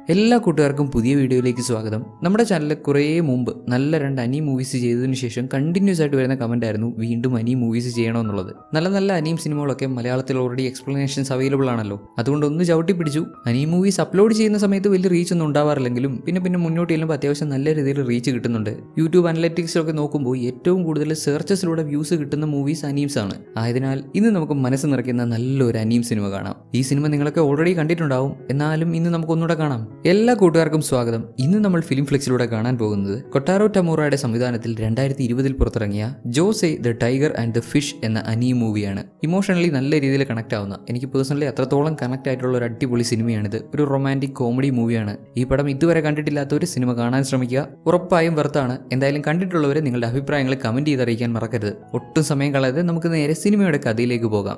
എല്ലാ കൂട്ടുകാർക്കും പുതിയ വീഡിയോയിലേക്ക് സ്വാഗതം നമ്മുടെ ചാനലിൽ കുറേ മുമ്പ് നല്ല രണ്ട് അനി മൂവീസ് ചെയ്തതിനു ശേഷം കണ്ടിന്യൂസ് ആയിട്ട് വരുന്ന കമന്റ് ആയിരുന്നു വീണ്ടും അനി മൂവീസ് ചെയ്യണമെന്നുള്ളത് നല്ല നല്ല അനിയും സിനിമകളൊക്കെ മലയാളത്തിൽ ഓൾറെഡി എക്സ്പ്ലനേഷൻസ് അവൈലബിൾ ആണല്ലോ അതുകൊണ്ട് ഒന്ന് ചവിട്ടി പിടിച്ചു അനി മൂവീസ് അപ്ലോഡ് ചെയ്യുന്ന സമയത്ത് വലിയ റീച്ച് ഒന്നും ഉണ്ടാവാറില്ലെങ്കിലും പിന്നെ പിന്നെ മുന്നോട്ട് ചെല്ലുമ്പോൾ അത്യാവശ്യം നല്ല രീതിയിൽ റീച്ച് കിട്ടുന്നുണ്ട് യൂട്യൂബ് അനലറ്റിക്സിലൊക്കെ നോക്കുമ്പോൾ ഏറ്റവും കൂടുതൽ സെർച്ചസിലൂടെ വ്യൂസ് കിട്ടുന്ന മൂവീസ് അനീംസ് ആണ് ആയതിനാൽ ഇന്ന് നമുക്ക് മനസ്സ് നിറയ്ക്കുന്ന നല്ലൊരു അനീം സിനിമ കാണാം ഈ സിനിമ നിങ്ങളൊക്കെ ഓൾറെഡി കണ്ടിട്ടുണ്ടാവും എന്നാലും ഇന്ന് നമുക്ക് ഒന്നുകൂടെ കാണാം എല്ലാ കൂട്ടുകാർക്കും സ്വാഗതം ഇന്ന് നമ്മൾ ഫിലിം ഫ്ലെക്സിലൂടെ കാണാൻ പോകുന്നത് കൊട്ടാരോ ടമൂറയുടെ സംവിധാനത്തിൽ രണ്ടായിരത്തി ഇരുപതിൽ പുറത്തിറങ്ങിയ Jose the tiger and the fish എന്ന അനി മൂവിയാണ് ഇമോഷണലി നല്ല രീതിയിൽ കണക്ട് ആവുന്ന എനിക്ക് പേഴ്സണലി അത്രത്തോളം കണക്ട് ആയിട്ടുള്ള ഒരു അടിപൊളി സിനിമയാണിത് ഒരു റൊമാൻറ്റിക് കോമഡി മൂവിയാണ് ഈ പടം ഇതുവരെ കണ്ടിട്ടില്ലാത്ത ഒരു സിനിമ കാണാൻ ശ്രമിക്കുക ഉറപ്പായും വെറുത്താണ് എന്തായാലും കണ്ടിട്ടുള്ളവരെ നിങ്ങളുടെ അഭിപ്രായങ്ങൾ കമന്റ് ചെയ്ത് അറിയിക്കാൻ മറക്കരുത് ഒട്ടും സമയം കളയാതെ നമുക്ക് നേരെ സിനിമയുടെ കഥയിലേക്ക് പോകാം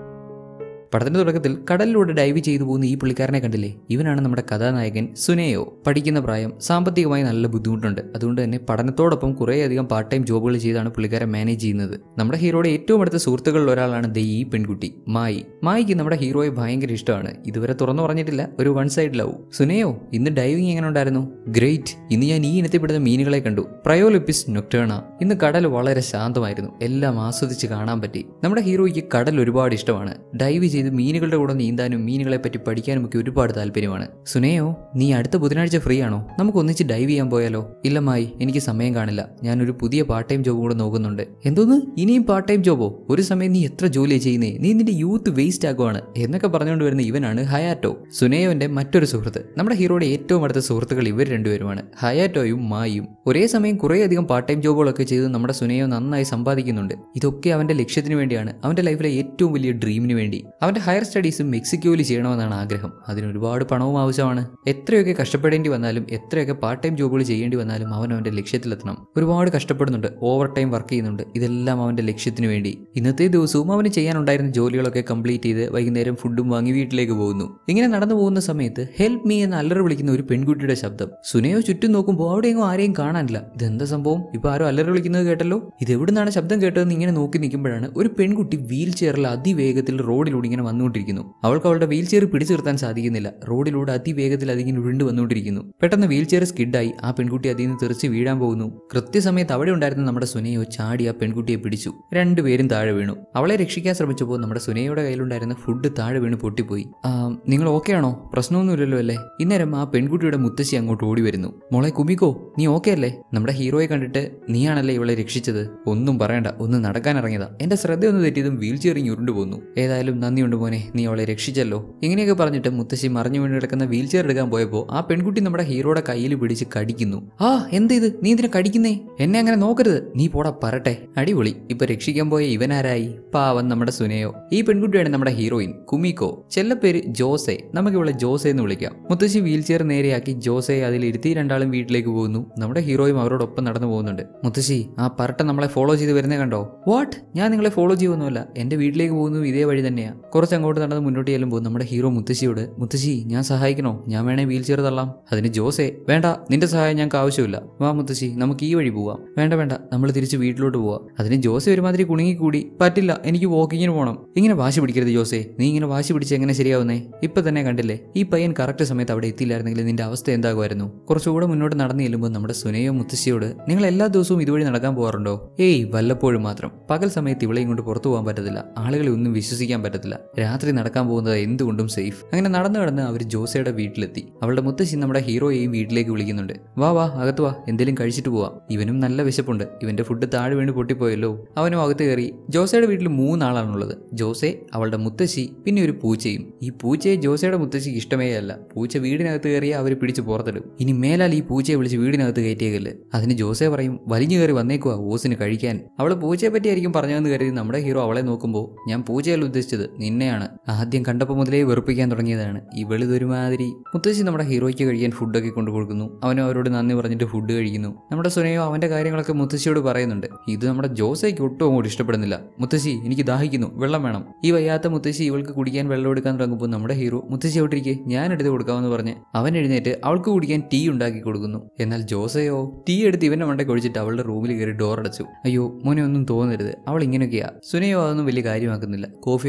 പടത്തിന്റെ തുടക്കത്തിൽ കടലിലൂടെ ഡൈവ് ചെയ്തു പോകുന്ന ഈ പുള്ളിക്കാരനെ കണ്ടില്ലേ ഇവനാണ് നമ്മുടെ കഥാനായകൻ സുനയോ പഠിക്കുന്ന പ്രായം സാമ്പത്തികമായി നല്ല ബുദ്ധിമുട്ടുണ്ട് അതുകൊണ്ട് തന്നെ പഠനത്തോടൊപ്പം കുറേയധികം പാർട്ട് ടൈം ജോബുകൾ ചെയ്താണ് പുള്ളിക്കാരൻ മാനേജ് ചെയ്യുന്നത് നമ്മുടെ ഹീറോയുടെ ഏറ്റവും അടുത്ത സുഹൃത്തുക്കളിൽ ഒരാളാണ് ദേ ഈ പെൺകുട്ടി മായി മായിക്ക് നമ്മുടെ ഹീറോയെ ഭയങ്കര ഇഷ്ടമാണ് ഇതുവരെ തുറന്നു പറഞ്ഞിട്ടില്ല ഒരു വൺ സൈഡ് ലവ് സുനയോ ഇന്ന് ഡൈവിംഗ് എങ്ങനെ ഉണ്ടായിരുന്നു ഗ്രേറ്റ് ഇന്ന് ഞാൻ ഈ ഇനത്തിൽപ്പെടുന്ന മീനുകളെ കണ്ടു പ്രയോലിപ്പിസ് നൊക്ടേണ ഇന്ന് കടൽ വളരെ ശാന്തമായിരുന്നു എല്ലാം ആസ്വദിച്ച് കാണാൻ പറ്റി നമ്മുടെ ഹീറോയ്ക്ക് കടൽ ഒരുപാട് ഇഷ്ടമാണ് ഡൈവ് ചെയ്ത് മീനുകളുടെ കൂടെ നീന്താനും മീനുകളെ പറ്റി പഠിക്കാനും ഒക്കെ ഒരുപാട് താല്പര്യമാണ് സുനയോ നീ അടുത്ത ബുധനാഴ്ച ഫ്രീ ആണോ നമുക്ക് ഒന്നിച്ച് ഡൈവ് ചെയ്യാൻ പോയാലോ ഇല്ലമായി എനിക്ക് സമയം കാണില്ല ഞാനൊരു പുതിയ പാർട്ട് ടൈം ജോബ് കൂടെ നോക്കുന്നുണ്ട് എന്തോന്ന് ഇനിയും പാർട്ട് ടൈം ജോബോ ഒരു സമയം നീ എത്ര ജോലിയാണ് ചെയ്യുന്നേ നീ നിന്റെ യൂത്ത് വേസ്റ്റ് ആക്കുവാണ് എന്നൊക്കെ പറഞ്ഞുകൊണ്ട് വരുന്ന ഇവനാണ് ഹയാറ്റോ സുനയോന്റെ മറ്റൊരു സുഹൃത്ത് നമ്മുടെ ഹീറോയുടെ ഏറ്റവും അടുത്ത സുഹൃത്തുക്കൾ ഇവർ രണ്ടുപേരുമാണ് ഹയാറ്റോയും മായും ഒരേ സമയം കുറേയധികം പാർട്ട് ടൈം ജോബുകളൊക്കെ ചെയ്ത് നമ്മുടെ സുനയോ നന്നായി സമ്പാദിക്കുന്നുണ്ട് ഇതൊക്കെ അവന്റെ ലക്ഷ്യത്തിന് വേണ്ടിയാണ് അവന്റെ ലൈഫിലെ ഏറ്റവും വലിയ ഡ്രീമിന് വേണ്ടി അവന്റെ ഹയർ സ്റ്റഡീസ് മെക്സിക്കോയിൽ ചെയ്യണമെന്നാണ് ആഗ്രഹം അതിന് ഒരുപാട് പണവും ആവശ്യമാണ് എത്രയൊക്കെ കഷ്ടപ്പെടേണ്ടി വന്നാലും എത്രയൊക്കെ പാർട്ട് ടൈം ജോബുകൾ ചെയ്യേണ്ടി വന്നാലും അവൻ അവന്റെ ലക്ഷ്യത്തിലെത്തണം ഒരുപാട് കഷ്ടപ്പെടുന്നുണ്ട് ഓവർ ടൈം വർക്ക് ചെയ്യുന്നുണ്ട് ഇതെല്ലാം അവന്റെ ലക്ഷ്യത്തിന് വേണ്ടി ഇന്നത്തെ ദിവസവും അവന് ചെയ്യാനുണ്ടായിരുന്ന ജോലികളൊക്കെ കംപ്ലീറ്റ് ചെയ്ത് വൈകുന്നേരം ഫുഡും വാങ്ങി വീട്ടിലേക്ക് പോകുന്നു ഇങ്ങനെ നടന്നു പോകുന്ന സമയത്ത് ഹെൽപ്പ് മീ എന്ന് അല്ലറി വിളിക്കുന്ന ഒരു പെൺകുട്ടിയുടെ ശബ്ദം സുനയോ ചുറ്റും നോക്കുമ്പോൾ അവിടെയെങ്കിലും ആരെയും കാണാനില്ല ഇതെന്താ സംഭവം ഇപ്പൊ ആരോ അല്ലറി വിളിക്കുന്നത് കേട്ടല്ലോ ഇത് എവിടുന്നാണ് ശബ്ദം കേട്ടതെന്ന് ഇങ്ങനെ നോക്കി നിൽക്കുമ്പോഴാണ് ഒരു പെൺകുട്ടി വീൽ ചെയറിൽ അതിവേഗത്തിൽ റോഡിലൂടെ ഇങ്ങനെ വന്നുകൊണ്ടിരിക്കുന്നു അവൾക്ക് അവളുടെ വീൽ ചെയർ പിടിച്ചു നിർത്താൻ സാധിക്കുന്നില്ല റോഡിലൂടെ അതിവേഗത്തിൽ അതിങ്ങനെ ഉരുണ്ട് വന്നുകൊണ്ടിരിക്കുന്നു പെട്ടെന്ന് വീൽ ചെയർ സ്കിഡായി ആ പെൺകുട്ടി അതിൽ നിന്ന് തെറിച്ച് വീഴാൻ പോകുന്നു കൃത്യസമയത്ത് അവിടെ ഉണ്ടായിരുന്ന നമ്മുടെ സുനയോ ചാടി ആ പെൺകുട്ടിയെ പിടിച്ചു രണ്ടുപേരും താഴെ വീണു അവളെ രക്ഷിക്കാൻ ശ്രമിച്ചപ്പോൾ നമ്മുടെ സുനയുടെ കയ്യിലുണ്ടായിരുന്ന ഫുഡ് താഴെ വീണ് പൊട്ടിപ്പോയി ആ, നിങ്ങൾ ഓക്കെ ആണോ പ്രശ്നമൊന്നുമില്ലല്ലോ അല്ലേ ഇന്നേരം ആ പെൺകുട്ടിയുടെ മുത്തശ്ശി അങ്ങോട്ട് ഓടി വരുന്നു മോളെ കുമിക്കോ നീ ഓക്കെ അല്ലേ നമ്മുടെ ഹീറോയെ കണ്ടിട്ട് നീയാണല്ലേ ഇവളെ രക്ഷിച്ചത് ഒന്നും പറയണ്ട ഒന്ന് നടക്കാൻ ഇറങ്ങിയതാ എന്റെ ശ്രദ്ധയൊന്ന് തെറ്റിയതും വീൽ ചെയറിങ് ഉരുണ്ടു പോന്നു ഏതായാലും നന്ദിയുണ്ട് മോനെ നീ അവളെ രക്ഷിച്ചല്ലോ ഇങ്ങനെയൊക്കെ പറഞ്ഞിട്ട് മുത്തശ്ശി മറിഞ്ഞു വീണ് കിടക്കുന്ന വീൽ ചെയർ എടുക്കാൻ പോയപ്പോൾ ആ പെൺകുട്ടി നമ്മുടെ ഹീറോയുടെ കയ്യിൽ പിടിച്ച് കടിക്കുന്നു ആ എന്ത് ഇത് നീ ഇതിനെ കടിക്കുന്നേ എന്നെ അങ്ങനെ നോക്കരുത് നീ പോടാ പറട്ടെ അടിപൊളി ഇപ്പൊ രക്ഷിക്കാൻ പോയ ഇവനാരായി പാവൻ നമ്മുടെ സുനയോ ഈ പെൺകുട്ടിയാണ് നമ്മുടെ ഹീറോയിൻ കുമിക്കോ ചെല്ലപ്പേര് ജോസെ നമുക്ക് ഇവളെ ജോസെ എന്ന് വിളിക്കാം മുത്തശ്ശി വീൽ ചെയർ നേരെയാക്കി ജോസയെ അതിലിരുത്തി രണ്ടാളും വീട്ടിലേക്ക് പോകുന്നു നമ്മുടെ ഹീറോയും അവരോടൊപ്പം നടന്നു പോകുന്നുണ്ട് മുത്തശ്ശി ആ പറട്ട നമ്മളെ ഫോളോ ചെയ്ത് വരുന്നേ കണ്ടോ വാട്ട് ഞാൻ നിങ്ങളെ ഫോളോ ചെയ്യുമൊന്നുമല്ല എന്റെ വീട്ടിലേക്ക് പോകുന്നു ഇതേ വഴി തന്നെയാ കുറച്ച് അങ്ങോട്ട് നടന്ന് മുന്നോട്ട് ചെല്ലുമ്പോൾ നമ്മുടെ ഹീറോ മുത്തശ്ശിയോട് മുത്തശ്ശി ഞാൻ സഹായിക്കണോ ഞാൻ വേണേ വീൽ ചെയർ തള്ളാം അതിന് ജോസെ വേണ്ട നിന്റെ സഹായം ഞങ്ങൾക്ക് ആവശ്യമില്ല വാ മുത്തശ്ശി നമുക്ക് ഈ വഴി പോവാം വേണ്ട വേണ്ട നമ്മൾ തിരിച്ച് വീട്ടിലോട്ട് പോവാം അതിന് ജോസെ ഒരുമാതിരി കുണുങ്ങിക്കൂടി പറ്റില്ല എനിക്ക് വാക്കിങ്ങിന് പോകണം ഇങ്ങനെ വാശി പിടിക്കരുത് ജോസെ നീ ഇങ്ങനെ വാശി പിടിച്ച് എങ്ങനെ ശരിയാവുന്നേ ഇപ്പൊ തന്നെ കണ്ടില്ലേ ഈ പയ്യൻ കറക്റ്റ് സമയത്ത് അവിടെ എത്തിയില്ലായിരുന്നെങ്കിൽ നിന്റെ അവസ്ഥ എന്താകുമായിരുന്നു കുറച്ചുകൂടെ മുന്നോട്ട് നടന്നു ചെല്ലുമ്പോൾ നമ്മുടെ സുനയോ മുത്തശ്ശിയോട് നിങ്ങൾ എല്ലാ ദിവസവും ഇതുവഴി നടക്കാൻ പോകാറുണ്ടോ ഏയ് വല്ലപ്പോഴും മാത്രം പകൽ സമയത്ത് ഇവളെയും കൊണ്ട് പുറത്തു പോകാൻ പറ്റത്തില്ല ആളുകളെ ഒന്നും വിശ്വസിക്കാൻ പറ്റത്തില്ല രാത്രി നടക്കാൻ പോകുന്നത് എന്തുകൊണ്ടും സേഫ് അങ്ങനെ നടന്നു കടന്ന് അവർ ജോസയുടെ വീട്ടിലെത്തി അവളുടെ മുത്തശ്ശി നമ്മുടെ ഹീറോയെയും വീട്ടിലേക്ക് വിളിക്കുന്നുണ്ട് വാ വാ അകത്ത് വാ എന്തെങ്കിലും കഴിച്ചിട്ട് പോവാം ഇവനും നല്ല വിശപ്പുണ്ട് ഇവന്റെ ഫുഡ് താഴെ വീണ് പൊട്ടിപ്പോയല്ലോ അവനും അകത്ത് കയറി ജോസയുടെ വീട്ടിൽ മൂന്നാളാണുള്ളത് ജോസെ അവളുടെ മുത്തശ്ശി പിന്നെ ഒരു പൂച്ചയും ഈ പൂച്ചയെ ജോസയുടെ മുത്തശ്ശിക്ക് ഇഷ്ടമേ അല്ല പൂച്ച വീടിനകത്ത് കയറിയ അവർ പിടിച്ച് പുറത്തിടും ഇനി മേലാൽ ഈ പൂച്ചയെ വിളിച്ച് വീടിനകത്ത് കയറ്റിയേക്കല് അതിന് ജോസെ പറയും വലിഞ്ഞു കയറി വന്നേക്കുവാ ഓസിന് കഴിക്കാൻ അവൾ പൂച്ചയെ പറ്റിയായിരിക്കും പറഞ്ഞതെന്ന് കരുതി നമ്മുടെ ഹീറോ അവളെ നോക്കുമ്പോൾ ഞാൻ പൂച്ചയല്ല ഉദ്ദേശിച്ചത് നിന്നെയാണ് ആദ്യം കണ്ടപ്പോൾ മുതലേ വെറുപ്പിക്കാൻ തുടങ്ങിയതാണ് ഇവളിതൊരുമാതിരി മുത്തശ്ശി നമ്മുടെ ഹീറോയ്ക്ക് കഴിക്കാൻ ഫുഡൊക്കെ കൊണ്ടു കൊടുക്കുന്നു അവനും അവരോട് നന്ദി പറഞ്ഞിട്ട് ഫുഡ് കഴിക്കുന്നു നമ്മുടെ സുനയോ അവന്റെ കാര്യങ്ങളൊക്കെ മുത്തശ്ശിയോട് പറയുന്നുണ്ട് ഇത് നമ്മുടെ ജോസയ്ക്ക് ഒട്ടും അങ്ങോട്ട് ഇഷ്ടപ്പെടുന്നില്ല മുത്തശ്ശി എനിക്ക് ദാഹിക്കുന്നു വെള്ളം വേണം ഈ വയ്യാത്ത മുത്തശ്ശി ഇവൾക്ക് കുടിക്കാൻ വെള്ളം എടുക്കാൻ തുടങ്ങുമ്പോൾ നമ്മുടെ ഹീറോ മുത്തശ്ശി എവിടേക്ക് ഞാൻ എടുത്ത് കൊടുക്കാമെന്ന് പറഞ്ഞ് അവൻ എഴുന്നേറ്റ് അവൾക്ക് കുടിക്കാൻ ടീ ഉണ്ടാക്കി കൊടുക്കുന്നു എന്നാൽ ജോസയോ ടീ എടുത്ത് ഇവന്റെ മണ്ടയ്ക്ക് ഒഴിച്ചിട്ട് അവളുടെ റൂമിൽ കയറി ഡോർ അടച്ചു അയ്യോ മോനെ ഒന്നും തോന്നരുത് അവൾ ഇങ്ങനെയൊക്കെയാ സുനയോ അതൊന്നും വലിയ കാര്യമാക്കുന്നില്ല കോഫിയൊക്കെ തുടച്ച്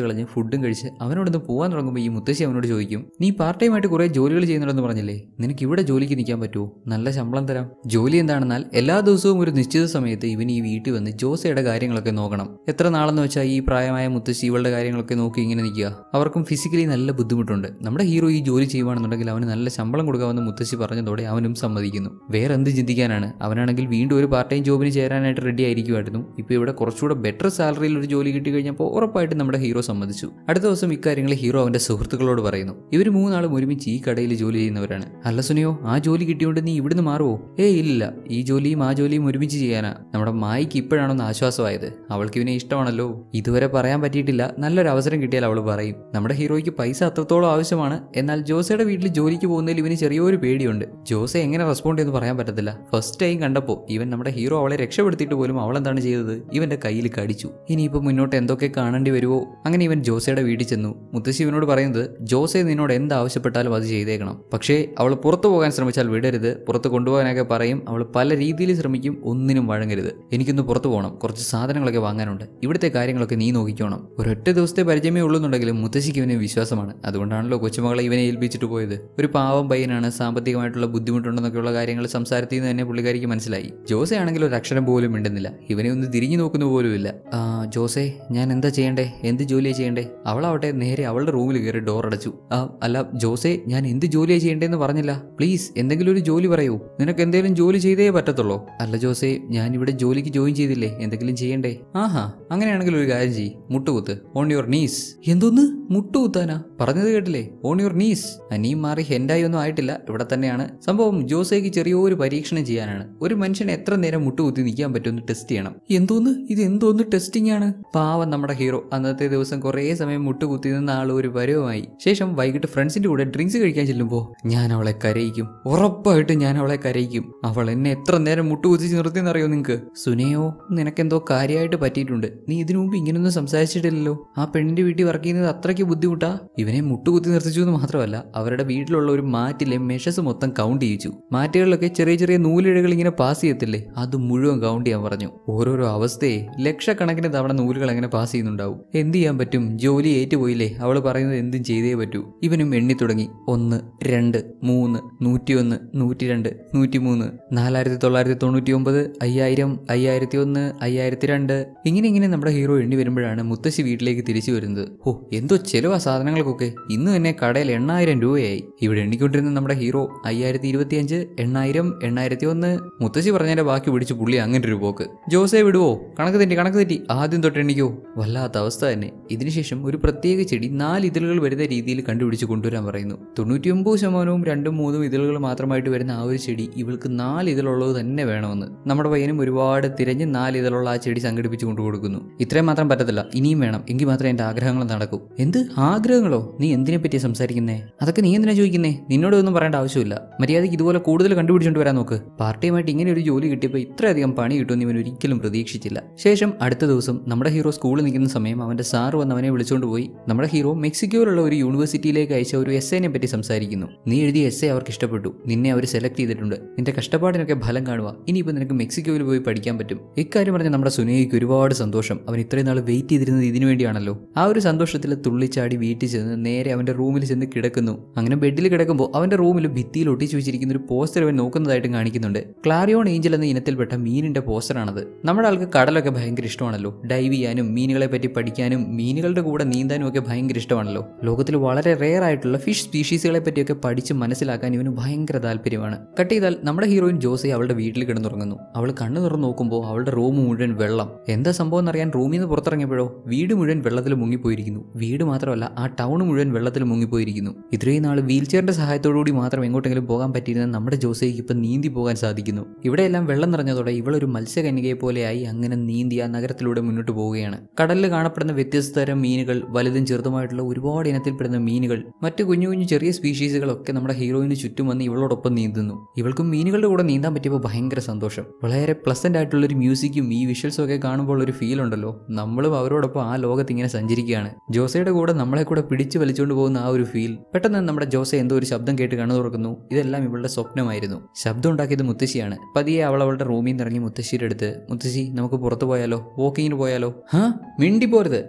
കളഞ്ഞ് ഫുഡും കഴിച്ച് അവനോടൊന്ന് പോകാൻ തുടങ്ങുമ്പോൾ ഈ മുത്തശ്ശി അവനോട് ചോദിക്കും നീ പാർട്ട് ടൈം ആയിട്ട് കുറേ ജോലികൾ ചെയ്യുന്നുണ്ടെന്ന് പറഞ്ഞില്ലേ നിനക്ക് ഇവിടെ ജോലിക്ക് നിൽക്കാൻ പറ്റുമോ നല്ല ശമ്പളം തരാം ജോലി എന്താണെന്നാൽ എല്ലാ ദിവസവും ഒരു നിശ്ചിത സമയത്ത് ഇവൻ ഈ വീട്ടിൽ വന്ന് ജോസയുടെ കാര്യങ്ങളൊക്കെ നോക്കണം എത്ര നാളെന്ന് വെച്ചാൽ ഈ പ്രായമായ മുത്തശ്ശി ഇവളുടെ കാര്യങ്ങളൊക്കെ നോക്കി ഇങ്ങനെ നിൽക്കുക അവർക്കും ഫിസിക്കലി നല്ല ബുദ്ധിമുട്ടുണ്ട് നമ്മുടെ ഹീറോ ഈ ജോലി ചെയ്യുവാണെന്നുണ്ടെങ്കിൽ അവന് നല്ല ശമ്പളം കൊടുക്കാമെന്ന് മുത്തശ്ശി പറഞ്ഞതോടെ അവനും സമ്മതിക്കുന്നു വേറെ എന്ത് ചിന്തിക്കാനാണ് അവനാണെങ്കിൽ വീണ്ടും ഒരു പാർട്ട് ടൈം ജോബിന് ചേരാനായിട്ട് റെഡി ആയിരിക്കുമായിരുന്നു ഇപ്പോൾ ഇവിടെ കുറച്ചുകൂടെ ബെറ്റർ സാലറിയിൽ ഒരു ജോലി കിട്ടി കഴിഞ്ഞപ്പോൾ ഉറപ്പായിട്ടും നമ്മുടെ ഹീറോ സമ്മതിച്ചു അടുത്ത ദിവസം ഇക്കാര്യങ്ങൾ ഹീറോ അവന്റെ സുഹൃത്തുക്കളോട് പറയുന്നു ഇവർ മൂന്നാളും ഒരുമിച്ച് ഈ കടയിൽ ജോലി ചെയ്യുന്നവരാണ് അല്ല സുനിയോ ആ ജോലി കിട്ടിയോണ്ട് നീ ഇവിടുന്ന് മാറുമോ ഏയ് ഇല്ല ഈ ജോലിയും ആ ജോലിയും ഒരുമിച്ച് ചെയ്യാനാ നമ്മുടെ മായിക്ക് ഇപ്പോഴാണൊന്ന് ആശ്വാസമായത് അവൾക്ക് ഇവനെ ഇഷ്ടമാണല്ലോ ഇതുവരെ പറയാൻ പറ്റിയിട്ടില്ല നല്ലൊരു അവസരം കിട്ടിയാൽ അവൾ പറയും നമ്മുടെ ഹീറോയ്ക്ക് പൈസ അത്രത്തോളം ആവശ്യമാണ് എന്നാൽ ജോസയുടെ വീട്ടിൽ ജോലിക്ക് പോകുന്നതിൽ ഇവന് ചെറിയൊരു പേടിയുണ്ട് ജോസെ എങ്ങനെ റെസ്പോണ്ട് ചെയ്യുന്നു പറയാൻ പറ്റത്തില്ല ഫസ്റ്റ് ടൈം കണ്ടപ്പോൾ ഇവൻ നമ്മുടെ ഹീറോ അവളെ രക്ഷപ്പെടുത്തിയിട്ട് പോലും അവൾ എന്താണ് ചെയ്തത് ഇവന്റെ കയ്യിൽ കടിച്ചു ഇനിയിപ്പോൾ മുന്നോട്ട് എന്തൊക്കെ കാണേണ്ടി വരുമോ അങ്ങനെ ഇവൻ ജോസയുടെ വീട്ടിൽ ചെന്നു മുത്തശ്ശി ഇവനോട് പറയുന്നത് ജോസെ നിന്നോട് എന്ത് ആവശ്യപ്പെട്ടാലും അത് ചെയ്തേക്കണം പക്ഷേ അവൾ പുറത്തു പോകാൻ ശ്രമിച്ചാൽ വിടരുത് പുറത്ത് കൊണ്ടുപോകാനൊക്കെ പറയും അവൾ പല രീതിയിൽ ശ്രമിക്കും ഒന്നിനും വഴങ്ങരുത് എനിക്കൊന്ന് പുറത്തു പോകണം കുറച്ച് സാധനങ്ങളൊക്കെ വാങ്ങാനുണ്ട് ഇവിടുത്തെ കാര്യങ്ങളൊക്കെ നീ നോക്കിക്കോണം ഒരൊറ്റ ദിവസത്തെ പരിചയമേ ഉള്ളൂന്നുണ്ടെങ്കിലും മുത്തശ്ശിക്ക് ഇവനെ വിശ്വാസമാണ് അതുകൊണ്ടാണല്ലോ കൊച്ചുമകളെ ഇവനെ ഏൽപ്പിച്ചിട്ട് പോയത് ഒരു പാവം പയ്യനാണ് സാമ്പത്തികമായിട്ടുള്ള ബുദ്ധിമുട്ടുണ്ടെന്നൊക്കെയുള്ള കാര്യങ്ങൾ സംസാരത്തിൽ നിന്ന് തന്നെ പുള്ളിക്കാരിക്ക് മനസ്സിലായി ജോസെ ആണെങ്കിൽ ഒരു അക്ഷരം പോലും മിണ്ടുന്നില്ല ഇവനെ ഒന്ന് തിരിഞ്ഞു നോക്കുന്ന പോലുമില്ല ആ ജോസെ ഞാൻ എന്താ ചെയ്യണ്ടേ എന്ത് ജോലിയാണ് ചെയ്യണ്ടേ അവളാവട്ടെ നേരെ അവളുടെ റൂമിൽ കയറി ഡോർ അടച്ചു ആ അല്ല ജോസെ ഞാൻ എന്ത് ജോലിയാണ് ചെയ്യേണ്ടതെന്ന് പറഞ്ഞില്ല പ്ലീസ് എന്തെങ്കിലും ഒരു ജോലി പറയൂ നിനക്ക് എന്തെങ്കിലും ജോലി ചെയ്തേ പറ്റത്തുള്ളൂ അല്ല ജോസെ ഞാൻ ഇവിടെ ജോലിക്ക് ജോയിൻ ചെയ്തില്ലേ എന്തെങ്കിലും ചെയ്യണ്ടേ ആഹാ അങ്ങനെയാണെങ്കിൽ ഒരു കാര്യം ചെയ്യ് മുട്ടുകുത്ത് ഓൺ യുവർ നീസ് എന്തോന്ന് മുട്ടുകുത്താനാ പറഞ്ഞത് കേട്ടില്ലേ ഓൺ യുവർ നീസ് അനിയും മാറി ഹെൻഡായി ഒന്നും ആയിട്ടില്ല ഇവിടെ തന്നെയാണ് സംഭവം ജോസേക്ക് ചെറിയൊരു പരീക്ഷണം ചെയ്യാനാണ് ഒരു മനുഷ്യൻ എത്ര നേരം മുട്ടുകുത്തി നിൽക്കാൻ പറ്റുമെന്ന് ടെസ്റ്റ് ചെയ്യണം എന്തോന്ന് ഇത് എന്തോന്ന് ടെസ്റ്റിംഗ് ആണ് പാവം നമ്മുടെ ഹീറോ അന്നത്തെ ദിവസം കുറേ സമയം മുട്ടുകുത്തി നിന്ന ആൾ ഒരു പരവുമായി ശേഷം വൈകിട്ട് ഫ്രണ്ട്സിന്റെ കൂടെ ഡ്രിങ്ക്സ് കഴിക്കാൻ ചെല്ലുമ്പോൾ ഞാൻ അവളെ കരയിക്കും ഉറപ്പായിട്ടും ഞാൻ അവളെ കരയിക്കും അവൾ എന്നെ എത്ര നേരം മുട്ടുകുത്തിച്ച് നിർത്തിയെന്നറിയോ നിങ്ങക്ക് സുനയോ നിനക്കെന്തോ കാര്യമായിട്ട് പറ്റിയിട്ടുണ്ട് നീ ഇതിനു മുമ്പ് ഇങ്ങനൊന്നും സംസാരിച്ചിട്ടില്ലല്ലോ ആ പെണ്ണിന്റെ വീട്ടിൽ വർക്ക് ചെയ്യുന്നത് അത്രയ്ക്ക് ബുദ്ധിമുട്ടാ ഇവനെ മുട്ടുകുത്തി നിർത്തിച്ചു എന്ന് മാത്രമല്ല അവരുടെ വീട്ടിലുള്ള ഒരു മാറ്റിലെ മെഷസ് മൊത്തം കൗണ്ട് ചെയ്യിച്ചു മാറ്റുകളിലൊക്കെ ചെറിയ ചെറിയ നൂലിഴകൾ ഇങ്ങനെ പാസ് ചെയ്യത്തില്ലേ അത് മുഴുവൻ കൗണ്ട് ചെയ്യാൻ പറഞ്ഞു ഓരോരോ അവസ്ഥയെ ലക്ഷക്കണക്കിന് തവണ നൂലുകൾ അങ്ങനെ പാസ് ചെയ്യുന്നുണ്ടാവും എന്ത് ചെയ്യാൻ പറ്റും ജോലി ഏറ്റുപോയില്ലേ അവൾ പറയുന്നത് എന്തും ചെയ്തേ പറ്റൂ ഇവനും എണ്ണി തുടങ്ങി ഒന്ന് രണ്ട് മൂന്ന് നൂറ്റിയൊന്ന് നൂറ്റി രണ്ട് നൂറ്റി മൂന്ന് നാലായിരത്തി തൊള്ളായിരത്തി തൊണ്ണൂറ്റി ഒമ്പത് അയ്യായിരം അയ്യായിരത്തി ഒന്ന് അയ്യായിരത്തി രണ്ട് ഇങ്ങനെ ഇങ്ങനെ നമ്മുടെ ഹീറോ എണ്ണി വരുമ്പോഴാണ് മുത്തശ്ശി വീട്ടിലേക്ക് തിരിച്ചു വരുന്നത് ഓ എന്തോ ചെലവാ സാധനങ്ങൾക്കൊക്കെ ഇന്ന് തന്നെ കടയിൽ എണ്ണായിരം രൂപയായി ഇവിടെ എണ്ണിക്കൊണ്ടിരുന്ന നമ്മുടെ ഹീറോ അയ്യായിരത്തി ഇരുപത്തിയഞ്ച് എണ്ണായിരം എണ്ണായിരത്തി ഒന്ന് മുത്തശ്ശി പറഞ്ഞതിന്റെ ബാക്കി പിടിച്ച് പുള്ളി അങ്ങനെ ഒരു പോക്ക് ജോസെ വിടുവോ കണക്ക് തെറ്റി കണക്ക് തെറ്റി ആദ്യം തൊട്ട് എണ്ണിക്കോ വല്ലാത്ത അവസ്ഥ തന്നെ ഇതിനുശേഷം ഒരു പ്രത്യേക ചെടി നാല് ഇതളുകൾ വരുന്ന രീതിയിൽ കണ്ടുപിടിച്ച് കൊണ്ടുവരാൻ പറയുന്നു തൊണ്ണൂറ്റിയൊമ്പത് ശതമാനവും രണ്ടും മൂന്നും ഇതളുകൾ മാത്രമായിട്ട് വരുന്ന ആ ഒരു ചെടി ഇവൾക്ക് നാല് ഇതളുള്ളത് തന്നെ വേണമെന്ന് നമ്മുടെ പയ്യനും ഒരുപാട് തിരഞ്ഞ് നാല് ഇതളുള്ള ആ ചെടി സംഘടിപ്പിച്ച് കൊണ്ടു കൊടുക്കുന്നു ഇത്രയും മാത്രം പറ്റത്തില്ല ഇനിയും വേണം എങ്കിൽ മാത്രമേ എൻ്റെ ആഗ്രഹങ്ങൾ നടക്കൂ എന്ത് ആഗ്രഹങ്ങളോ നീ എന്തിനെ പറ്റിയാ സംസാരിക്കുന്നേ അതൊക്കെ നീ എന്തിനാ ചോദിക്കുന്നേ നിന്നോട് ഒന്നും പറയേണ്ട ആവശ്യമില്ല മര്യാദയ്ക്ക് ഇതുപോലെ കൂടുതൽ കണ്ടുപിടിച്ചുകൊണ്ട് വരാൻ നോക്ക് പാർട്ട് ടൈമായിട്ട് ഇങ്ങനെ ഒരു ജോലി കിട്ടിയപ്പോൾ ഇത്രയധികം പണി കിട്ടുമെന്ന് ഇവൻ ഒരിക്കലും പ്രതീക്ഷിച്ചില്ല ശേഷം അടുത്ത ദിവസം നമ്മുടെ ഹീറോ സ്കൂളിൽ നിൽക്കുന്ന സമയം അവന്റെ സാറ് വന്ന് അവനെ വിളിച്ചുകൊണ്ട് പോയി നമ്മുടെ ഹീറോ മെക്സിക്കോയിലുള്ള ഒരു യൂണിവേഴ്സിറ്റിയിലേക്ക് അയച്ച ഒരു എസ് എനെ പറ്റി സംസാരിക്കുന്നു നീ എഴുതിയ എസ് എ അവർക്ക് ഇഷ്ടപ്പെട്ടു നിന്നെ അവർ സെലക്ട് ചെയ്തിട്ടുണ്ട് നിന്റെ കഷ്ടപ്പാടിനൊക്കെ ഫലം കാണുക ഇനിയിപ്പോൾ നിനക്ക് മെക്സിക്കോയിൽ പോയി പഠിക്കാൻ പറ്റും ഇക്കാര്യം പറഞ്ഞ നമ്മുടെ സുനേഹിക്ക് ഒരുപാട് സന്തോഷം അവൻ ഇത്രയും നാൾ വെയിറ്റ് ചെയ്തിരുന്നത് ഇതിനു വേണ്ടിയാണല്ലോ ആ ഒരു സന്തോഷത്തിൽ തുള്ളിച്ചാടി വീട്ടിൽ ചെന്ന് നേരെ അവന്റെ റൂമിൽ ചെന്ന് കിടക്കുന്നു അങ്ങനെ ബെഡിൽ കിടക്കുമ്പോൾ അവന്റെ റൂമിൽ ഭിത്തിയിൽ ഒട്ടിച്ചു വെച്ചിരിക്കുന്ന ഒരു പോസ്റ്റർ അവൻ നോക്കുന്നതായിട്ടും കാണിക്കുന്നുണ്ട് ക്ലാരിയോൺ ഏഞ്ചൽ എന്ന ഇനത്തിൽപ്പെട്ട മീനിന്റെ പോസ്റ്ററാണത് നമ്മുടെ ആൾക്ക് കടലൊക്കെ ഭയങ്കര ഇഷ്ടമാണല്ലോ ഡൈവ് ചെയ്യാനും മീനുകളെ പറ്റി പഠിക്കാനും മീനുകളുടെ കൂടെ നീന്താനും ഒക്കെ ഭയങ്കര ഇഷ്ടമാണല്ലോ ലോകത്തിൽ വളരെ റെയർ ആയിട്ടുള്ള ഫിഷ് സ്പീഷീസുകളെ പറ്റിയൊക്കെ പഠിച്ച് മനസ്സിലാക്കാൻ ഇവന് ഭയങ്കര താല്പര്യമാണ് കട്ട് ചെയ്താൽ നമ്മുടെ ഹീറോയിൻ ജോസെ അവളുടെ വീട്ടിൽ കിടന്നുറങ്ങുന്നു അവൾ കണ്ണു തുറന്ന് നോക്കുമ്പോൾ അവളുടെ റൂം മുഴുവൻ വെള്ളം എന്താ സംഭവം എന്നറിയാൻ റൂമിൽ നിന്ന് പുറത്തിറങ്ങിയപ്പോഴോ വീട് മുഴുവൻ വെള്ളത്തിൽ മുങ്ങിപ്പോയിരിക്കുന്നു വീട് മാത്രമല്ല ആ ടൗൺ മുഴുവൻ വെള്ളത്തിൽ മുങ്ങിപ്പോയിരിക്കുന്നു ഇത്രയും നാൾ വീൽ ചെയറിന്റെ സഹായത്തോടുകൂടി മാത്രം എങ്ങോട്ടെങ്കിലും പോകാൻ പറ്റിയിരുന്ന നമ്മുടെ ജോസയ്ക്ക് ഇപ്പം നീന്തി പോകാൻ സാധിക്കുന്നു ഇവിടെയെല്ലാം വെള്ളം നിറഞ്ഞതോടെ ഇവളൊരു മത്സ്യകന്യകയെ പോലെയായി അങ്ങനെ നീന്തി ആ നഗരത്തിലൂടെ മുന്നോട്ട് പോവുകയാണ് കടലിൽ കാണപ്പെടുന്ന വ്യത്യസ്ത തരം മീനുകൾ വലുതും ചെറുതുമായിട്ടുള്ള ഒരുപാട് ഇനത്തിൽപ്പെടുന്ന മീനുകൾ മറ്റു കുഞ്ഞു കുഞ്ഞു ചെറിയ സ്പീഷീസുകളൊക്കെ നമ്മുടെ ഹീറോയിന് ചുറ്റും വന്ന് ഇവളോടൊപ്പം നീന്തുന്നു ഇവൾക്കും മീനുകളുടെ കൂടെ നീന്താൻ പറ്റിയപ്പോൾ ഭയങ്കര സന്തോഷം വളരെ പ്ലസന്റ് ആയിട്ടുള്ള ഒരു മ്യൂസിക്കും ഈ വിഷ്വൽസും ഒക്കെ കാണുമ്പോൾ ഒരു ഫീൽ ഉണ്ടല്ലോ നമ്മളും അവരോടൊപ്പം ആ ലോകത്ത് ഇങ്ങനെ സഞ്ചരിക്കുകയാണ് ജോസയുടെ കൂടെ നമ്മളെ കൂടെ പിടിച്ചു വലിച്ചുകൊണ്ട് പോകുന്ന ആ ഒരു ഫീൽ പെട്ടെന്ന് നമ്മുടെ ജോസ എന്തോ ഒരു ശബ്ദം കേട്ട് കണ്ണു തുറക്കുന്നു ഇതെല്ലാം ഇവളുടെ സ്വപ്നമായിരുന്നു ശബ്ദം ഉണ്ടാക്കിയത് മുത്തശ്ശിയാണ് പതിയെ അവൾ അവളുടെ റൂമിൽ നിന്ന് ഇറങ്ങി മുത്തശ്ശിയുടെ അടുത്ത് മുത്തശ്ശി നമുക്ക് പുറത്തു പോയാലോ വാക്കിങ്ങിന് പോയാലോ ഹാ മിണ്ടി പോരുത് കഴിഞ്ഞ ദിവസം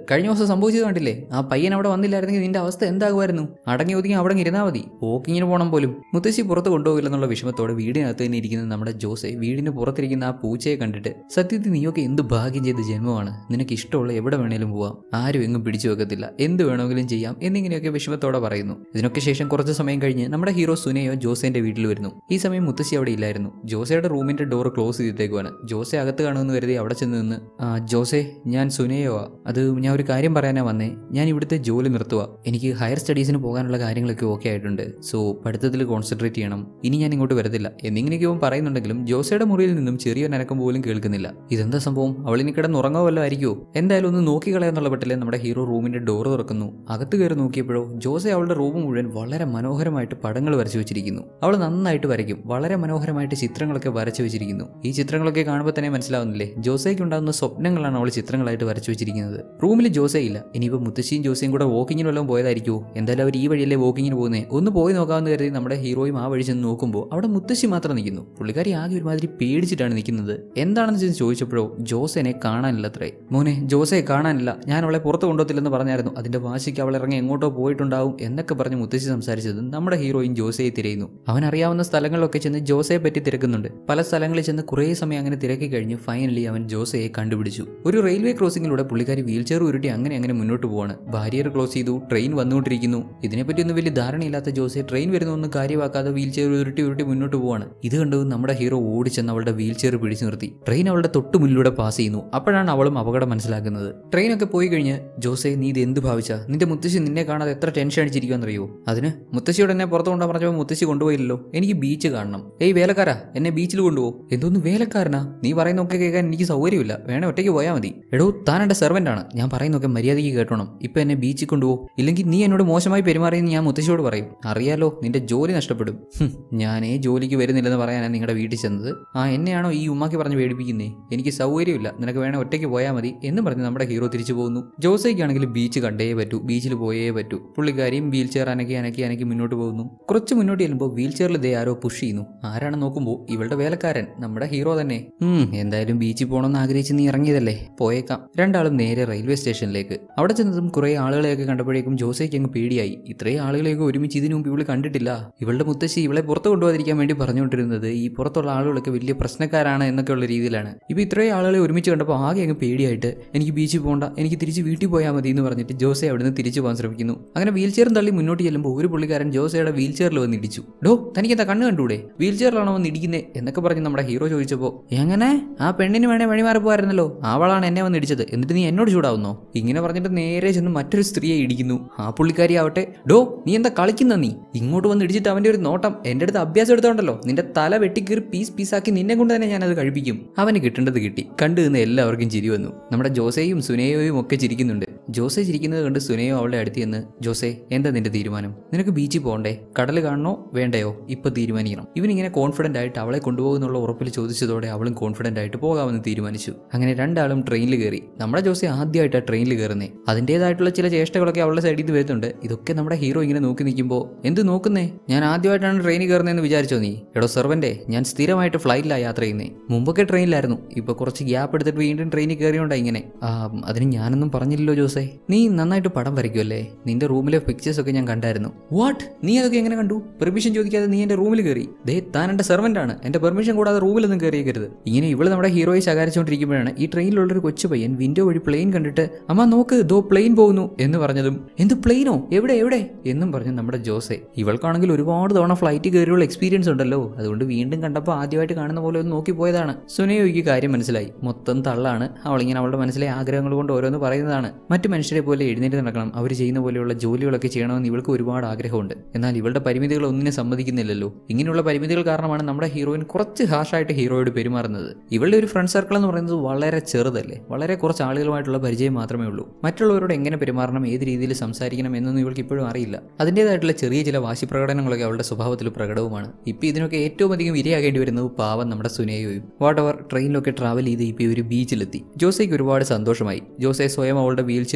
സംഭവിച്ചത് കണ്ടില്ലേ ആ പയ്യൻ അവിടെ വന്നില്ലായിരുന്നെങ്കിൽ നിന്റെ അവസ്ഥ എന്താകുമായിരുന്നു അടങ്ങി ഒതുങ്ങി അവിടെ ഇരുന്നാൽ മതി വോക്കിങ്ങിന് പോകണം പോലും മുത്തശ്ശി പുറത്ത് കൊണ്ടുപോകില്ലെന്നുള്ള വിഷമത്തോടെ വീടിനകത്ത് തന്നെ ഇരിക്കുന്ന നമ്മുടെ ജോസെ വീടിന് പുറത്തിരിക്കുന്ന ആ പൂച്ചയെ കണ്ടിട്ട് സത്യത്തിൽ നീയൊക്കെ എന്ത് ഭാഗ്യം ചെയ്ത ജന്മമാണ് നിനക്ക് ഇഷ്ടമുള്ള എവിടെ വേണേലും പോവാം ആരും എങ്ങും പിടിച്ചു വെക്കത്തില്ല എന്ത് വേണമെങ്കിലും ചെയ്യാം എന്നിങ്ങനെയൊക്കെ വിഷമത്തോടെ പറയുന്നു ഇതിനൊക്കെ ശേഷം കുറച്ച് സമയം കഴിഞ്ഞ് നമ്മുടെ ഹീറോ സുനയോ ജോസേന്റെ വീട്ടിൽ വരുന്നു ഈ സമയം മുത്തശ്ശി അവിടെ ഇല്ലായിരുന്നു ജോസയുടെ റൂമിന്റെ ഡോർ ക്ലോസ് ചെയ്തേക്കുവാണ് ജോസെ അകത്ത് കാണുമെന്ന് കരുതി അവിടെ ചെന്ന് നിന്ന് "ആ, ജോസെ ഞാൻ സുനയോ അത് ഞാൻ ഒരു കാര്യം പറയാനാ വന്നേ ഞാൻ ഇവിടുത്തെ ജോലി നിർത്തുക എനിക്ക് ഹയർ സ്റ്റഡീസിന് പോകാനുള്ള കാര്യങ്ങളൊക്കെ ഓക്കെ ആയിട്ടുണ്ട് സോ പഠിത്തത്തിൽ കോൺസെൻട്രേറ്റ് ചെയ്യണം ഇനി ഞാൻ ഇങ്ങോട്ട് വരത്തില്ല എന്നിങ്ങനെയൊക്കെ അവൻ പറയുന്നുണ്ടെങ്കിലും ജോസയുടെ മുറിയിൽ നിന്നും ചെറിയൊരു അനക്കം പോലും കേൾക്കുന്നില്ല ഇതെന്താ സംഭവം അവളിനി കിടന്ന് ഉറങ്ങോ വല്ലോ ആയിരിക്കുമോ എന്തായാലും ഒന്ന് നോക്കി കളയാന്നുള്ള പറ്റില്ലേ നമ്മുടെ ഹീറോ റൂമിന്റെ ഡോർ തുറക്കുന്നു അകത്ത് കയറി നോക്കിയപ്പോഴോ ജോസെ അവളുടെ റൂം മുഴുവൻ വളരെ മനോഹരമായിട്ട് പടങ്ങൾ വരച്ചു വെച്ചിരിക്കുന്നു അവൾ നന്നായിട്ട് വരയ്ക്കും വളരെ മനോഹരമായിട്ട് ചിത്രങ്ങളൊക്കെ വരച്ചു വെച്ചിരിക്കുന്നു ഈ ചിത്രങ്ങളൊക്കെ കാണുമ്പോൾ തന്നെ മനസ്സിലാവുന്നില്ലേ ജോസയ്ക്ക് ഉണ്ടാകുന്ന സ്വപ്നങ്ങളാണ് അവൾ ചിത്രങ്ങളായിട്ട് വരച്ചു വെച്ചിരിക്കുന്നത് റൂമിൽ ജോസേ ഇല്ല ഇനിയിപ്പോൾ മുത്തശ്ശിയും ജോസയും കൂടെ വോക്കിങ്ങിന് വല്ലതും പോയതായിരിക്കുമോ എന്തായാലും അവർ ഈ വഴിയല്ലേ വോക്കിങ്ങിന് പോകുന്നത് ഒന്ന് പോയി നോക്കാമെന്ന് കരുതി നമ്മുടെ ഹീറോയും ആ വഴി ചെന്ന് നോക്കുമ്പോൾ അവിടെ മുത്തശ്ശി മാത്രം നിൽക്കുന്നു പുള്ളിക്കാരി ആകെ ഒരുമാതിരി പേടിച്ചിട്ടാണ് നിൽക്കുന്നത് എന്താണെന്ന് ചെന്ന് ചോദിച്ചപ്പോഴോ ജോസേനെ കാണാനില്ലത്രേ മോനെ ജോസയെ കാണാനില്ല ഞാൻ അവളെ പുറത്ത് കൊണ്ടുപോകത്തില്ലെന്ന് പറഞ്ഞായിരുന്നു അതിന്റെ വാശിക്ക് അവൾ ഇറങ്ങി എങ്ങോട്ടോ പോയിട്ടുണ്ടാവും എന്നൊക്കെ പറഞ്ഞ് മുത്തശ്ശി സംസാരിച്ചത് നമ്മുടെ ഹീറോയും ജോസയെ തിരയുന്നു അവൻ അറിയാവുന്ന സ്ഥലങ്ങളിലൊക്കെ ചെന്ന് ജോസയെ പറ്റി തിരക്കുന്നുണ്ട് പല സ്ഥലങ്ങളിൽ ചെന്ന് കുറേ സമയം അങ്ങനെ തിരക്കി കഴിഞ്ഞ് ഫൈനലി അവൻ ജോസയെ കണ്ടുപിടിച്ചു ഒരു റെയിൽവേ ക്രോസിംഗിലൂടെ പുള്ളിക്കാരി വീൽ ചെയർ ഉരുട്ടി അങ്ങനെ അങ്ങനെ മുന്നോട്ട് പോവാണ് ബാരിയർ ക്ലോസ് ചെയ്തു ട്രെയിൻ വന്നുകൊണ്ടിരിക്കുന്നു ഇതിനെപ്പറ്റി ഒന്നും വലിയ ധാരണയില്ലാത്ത ജോസെ ട്രെയിൻ വരുന്നൊന്നും കാര്യമാക്കാതെ വീൽ ചെയർ ഉരുട്ടി ഉരുട്ടി മുന്നോട്ട് പോവാണ് ഇത് കണ്ടു നമ്മുടെ ഹീറോ ഓടിച്ചെന്ന് അവളുടെ വീൽ ചെയർ പിടിച്ചു നിർത്തി ട്രെയിൻ അവളുടെ തൊട്ട് മുന്നിലൂടെ പാസ് ചെയ്യുന്നു അപ്പോഴാണ് അവളും അപകടം മനസ്സിലാക്കുന്നത് ട്രെയിനൊക്കെ പോയി കഴിഞ്ഞ് ജോസെ നീ ഇത് എന്ത് ഭാവിച്ച നിന്റെ മുത്തശ്ശി നിന്നെ കാണാതെ എത്ര ടെൻഷൻ അടിച്ചിരിക്കുമെന്നറിയോ അതിന് മുത്തശ്ശിയോട് എന്നെ പുറത്തു കൊണ്ടാ പറഞ്ഞപ്പോൾ മുത്തശ്ശി കൊണ്ടുപോയില്ലല്ലോ എനിക്ക് ബീച്ച് കാണണം ഏയ് വേലക്കാരാ എന്നെ ബീച്ചിൽ കൊണ്ടുപോകും എന്തോന്ന് വേലക്കാരനാ നീ പറയുന്നൊക്കെ കേൾക്കാൻ എനിക്ക് സൗകര്യമില്ല വേണേ ഒറ്റയ്ക്ക് പോയാൽ മതി എടോ താൻ എൻ്റെ സെർവൻ്റ് ആണ് ഞാൻ പറയുന്നൊക്കെ മര്യാദയ്ക്ക് കേട്ടോണം ഇപ്പം എന്നെ ബീച്ചിൽ കൊണ്ടുപോകും ഇല്ലെങ്കിൽ നീ എന്നോട് മോശമായി പെരുമാറിയെന്ന് ഞാൻ മുത്തശ്ശിയോട് പറയും അറിയാലോ നിന്റെ ജോലി നഷ്ടപ്പെടും ഹും, ഞാനേ ജോലിക്ക് വരുന്നില്ലെന്ന് പറയാനാണ് നിങ്ങളുടെ വീട്ടിൽ ചെന്നത് ആ എന്നെയാണോ ഈ ഉമ്മാക്കി പറഞ്ഞ് പേടിപ്പിക്കുന്നേ എനിക്ക് സൗകര്യമില്ല നിനക്ക് വേണേ ഒറ്റയ്ക്ക് പോയാൽ മതി എന്ന് പറഞ്ഞ് നമ്മുടെ ഹീറോ തിരിച്ചു പോകുന്നു ജോസയ്ക്കാണെങ്കിൽ ബീച്ച് കണ്ടേ പറ്റൂ ബീച്ചിൽ പോയേ പറ്റൂ പുള്ളിക്കാരിയും വീൽ ചെയർ അനക്കി അനക്കി അനക്കി മുന്നോട്ട് പോകുന്നു കുറച്ച് മുന്നോട്ട് ചെല്ലുമ്പോൾ വീൽ ചെയറിൽ ദേ ആരോ പുഷ് ചെയ്യുന്നു ആരാണ് നോക്കുമ്പോൾ ഇവളുടെ വേലക്കാരൻ നമ്മുടെ ഹീറോ തന്നെ ഉം എന്തായാലും ബീച്ചിൽ പോകണമെന്ന് ആഗ്രഹിച്ച് നീ ഇറങ്ങിയതല്ലേ പോയേക്കാം രണ്ടാളും നേരെ റെയിൽവേ സ്റ്റേഷനിലേക്ക് അവിടെ ചെന്നതും കുറേ ആളുകളെയൊക്കെ കണ്ടപ്പോഴേക്കും ജോസയ്ക്ക് അങ്ങ് പേടിയായി ഇത്രയും ആളുകളെയൊക്കെ ഒരുമിച്ച് ഇതിനു മുമ്പ് ഇവള് കണ്ടിട്ടില്ല ഇവളുടെ മുത്തശ്ശി ഇവളെ പുറത്ത് കൊണ്ടുപോകാതിരിക്കാൻ വേണ്ടി പറഞ്ഞുകൊണ്ടിരുന്നത് ഈ പുറത്തുള്ള ആളുകളൊക്കെ വലിയ പ്രശ്നക്കാരാണ് എന്നൊക്കെയുള്ള രീതിയിലാണ് ഇപ്പോൾ ഇത്രയും ആളുകളെ ഒരുമിച്ച് കണ്ടപ്പോൾ ആകെ അങ്ങ് പേടിയായിട്ട് എനിക്ക് ബീച്ചിൽ പോകണ്ട എനിക്ക് തിരിച്ച് വീട്ടിൽ പോയാൽ മതി എന്ന് പറഞ്ഞിട്ട് ജോസെ അവിടുന്ന് തിരിച്ചു പോകാൻ ശ്രമിക്കുന്നു അങ്ങനെ വീൽ ചെയറും തള്ളി മുന്നോട്ട് ചെല്ലുമ്പോൾ ഒരു പുള്ളിക്കാരൻ ജോസയുടെ വീൽ ചെയറിൽ വന്ന് ഇടിച്ചു ഡോ തനിക്ക് എന്താ കണ്ണ് കണ്ടൂടെ വീൽ ചെയറിലാണോ വന്ന് ഇടിക്കുന്നേ എന്നൊക്കെ പറഞ്ഞ് നമ്മുടെ ഹീറോ ചോദിച്ചപ്പോൾ എങ്ങനെ ആ പെണ്ണിന് വേണേ വഴിമാറി പോകായിരുന്നല്ലോ അവളാണ് എന്നെ വന്ന് ഇടിച്ചത് എന്നിട്ട് നീ എന്നോട് ചൂടാവുന്നോ ഇങ്ങനെ പറഞ്ഞിട്ട് നേരെ ചെന്ന് മറ്റൊരു സ്ത്രീയെ ഇടിക്കുന്നു ആ പുള്ളിക്കാരി ആവട്ടെ ഡോ നീ എന്താ കളിക്കുന്ന നീ ഇങ്ങോട്ട് വന്ന് ഇടിച്ചിട്ട് അവന്റെ ഒരു നോട്ടം എന്റെ അടുത്ത് അഭ്യാസം എടുത്തോണ്ടല്ലോ നിന്റെ തല വെട്ടിക്കീറി പീസ് പീസാക്കി നിന്നെ കൊണ്ട് തന്നെ ഞാൻ അത് കഴിപ്പിക്കും അവന് കിട്ടേണ്ടത് കിട്ടി കണ്ടു നിന്ന് എല്ലാവർക്കും ചിരി വന്നു നമ്മുടെ ജോസയും സുനയോയും ഒക്കെ ചിരിക്കുന്നുണ്ട് ജോസെ ചിരിക്കുന്നത് കണ്ട് സുനയോ അവളുടെ അടുത്ത് ചെന്ന് ജോസെ എന്താ നിന്റെ തീരുമാനം നിനക്ക് ബീച്ചിൽ പോകണ്ടേ കടൽ കാണണോ വേണ്ടയോ ഇപ്പൊ തീരുമാനിക്കണം ഇവനിങ്ങനെ കോൺഫിഡന്റ് ആയിട്ട് അവളെ കൊണ്ടുപോകുന്നുള്ള ഉറപ്പിൽ ചോദിച്ചതോടെ അവളും കോൺഫിഡന്റ് ആയിട്ട് പോകാമെന്ന് തീരുമാനിച്ചു അങ്ങനെ രണ്ടാളും ട്രെയിനിൽ കയറി നമ്മുടെ ജോസെ ആദ്യമായിട്ടാണ് ട്രെയിനിൽ കയറുന്നേ അതിൻ്റെതായിട്ടുള്ള ചില ചേഷ്ടകളൊക്കെ അവളുടെ സൈഡിൽ നിന്ന് വരുന്നുണ്ട് ഇതൊക്കെ നമ്മുടെ ഹീറോ ഇങ്ങനെ നോക്കി നിൽക്കുമ്പോൾ എന്ത് നോക്കുന്നേ ഞാൻ ആദ്യമായിട്ടാണ് ട്രെയിനിൽ കയറുന്നതെന്ന് വിചാരിച്ചോ നീ എടോ സെർവന്റെ ഞാൻ സ്ഥിരമായിട്ട് ഫ്ലൈറ്റിലാണ് യാത്ര ചെയ്യുന്നത് മുമ്പൊക്കെ ട്രെയിനിലായിരുന്നു ഇപ്പൊ കുറച്ച് ഗ്യാപ്പ് എടുത്തിട്ട് വീണ്ടും ട്രെയിനിൽ കയറിയോണ്ടാ ഇങ്ങനെ ആ അതിന് ഞാനൊന്നും പറഞ്ഞില്ലല്ലോ ജോസേ നീ നന്നായിട്ട് പടം വരയ്ക്കുമല്ലേ നിന്റെ റൂമിലെ പിക്ചേഴ്സ് ഒക്കെ ഞാൻ കണ്ടായിരുന്നു വാട്ട് നീ അതൊക്കെ എങ്ങനെ കണ്ടു പെർമിഷൻ ചോദിക്കാതെ നീ എന്റെ റൂമിൽ കയറി ദേ താൻ എന്റെ സെർവന്റ് ആണ് എന്റെ പെർമിഷൻ കൂടാതെ റൂമിലൊന്നും കയറിയേക്കരുത് ഇങ്ങനെ ഇവള് നമ്മുടെ ഹീറോയെ ശകാരിച്ചുകൊണ്ടിരിക്കുമ്പോഴാണ് ഈ ട്രെയിനിലുള്ള ഒരു കൊച്ചു പയ്യൻ വിൻഡോ വഴി പ്ലെയിൻ കണ്ടിട്ട് അമ്മ നോക്ക് ദോ പ്ലെയിൻ പോകുന്നു എന്ന് പറഞ്ഞതും എന്ത് പ്ലെയിനോ എവിടെ എവിടെ എന്നും പറഞ്ഞു നമ്മുടെ ജോസെ ഇവൾക്കാണെങ്കിൽ ഒരുപാട് തവണ ഫ്ലൈറ്റ് കയറിയുള്ള എക്സ്പീരിയൻസ് ഉണ്ടല്ലോ അതുകൊണ്ട് വീണ്ടും കണ്ടപ്പോൾ ആദ്യമായിട്ട് കാണുന്ന പോലെ ഒന്ന് നോക്കി പോയതാണ് സുനയോയ്ക്ക് കാര്യം മനസ്സിലായി മൊത്തം തള്ളാണ് അവളിങ്ങനെ അവളുടെ മനസ്സിലെ ആഗ്രഹങ്ങൾ കൊണ്ട് ഓരോന്ന് പറയുന്നതാണ് മറ്റു മനുഷ്യരെ പോലെ എഴുന്നേറ്റ് നടക്കണം അവർ ചെയ്യുന്ന പോലെയുള്ള ജോലികളൊക്കെ ചെയ്യണമെന്ന് ഇവൾക്ക് ഒരുപാട് ആഗ്രഹമുണ്ട് എന്നാൽ ഇവളുടെ പരിമിതികൾ ഒന്നിനെ സമ്മതിക്കുന്നില്ലല്ലോ ഇങ്ങനെയുള്ള പരിമിതികൾ കാരണമാണ് നമ്മുടെ ഹീറോയിൻ കുറച്ച് ഹാഷായിട്ട് ഹീറോയോട് പെരുമാറുന്നത് ഇവളുടെ ഒരു ഫ്രണ്ട് സർക്കിൾ എന്ന് പറയുന്നത് വളരെ ചെറുതല്ലേ വളരെ കുറച്ച് ആളുകളുമായിട്ടുള്ള പരിചയം മാത്രമേ ഉള്ളൂ മറ്റുള്ളവരോട് എങ്ങനെ പെരുമാറണം ഏത് രീതിയിൽ സംസാരിക്കണം എന്നൊന്നും ഇവൾക്ക് ഇപ്പോഴും അറിയില്ല അതിൻ്റെതായിട്ടുള്ള ചെറിയ ചില വാശി പ്രകടനങ്ങളൊക്കെ അവളുടെ സ്വഭാവത്തിൽ പ്രകടവുമാണ് ഇപ്പം ഇതിനൊക്കെ ഏറ്റവും അധികം ഇരയാകേണ്ടി വരുന്നത് പാവം നമ്മുടെ സുനയോയും വാട്ട് അവർ ട്രെയിനിലൊക്കെ ട്രാവൽ ചെയ്ത് ഇപ്പോൾ ഒരു ബീച്ചിലെത്തി ജോസയ്ക്ക് ഒരുപാട് സന്തോഷമായി ജോസെ സ്വയം അവളുടെ വീൽ ചെയർ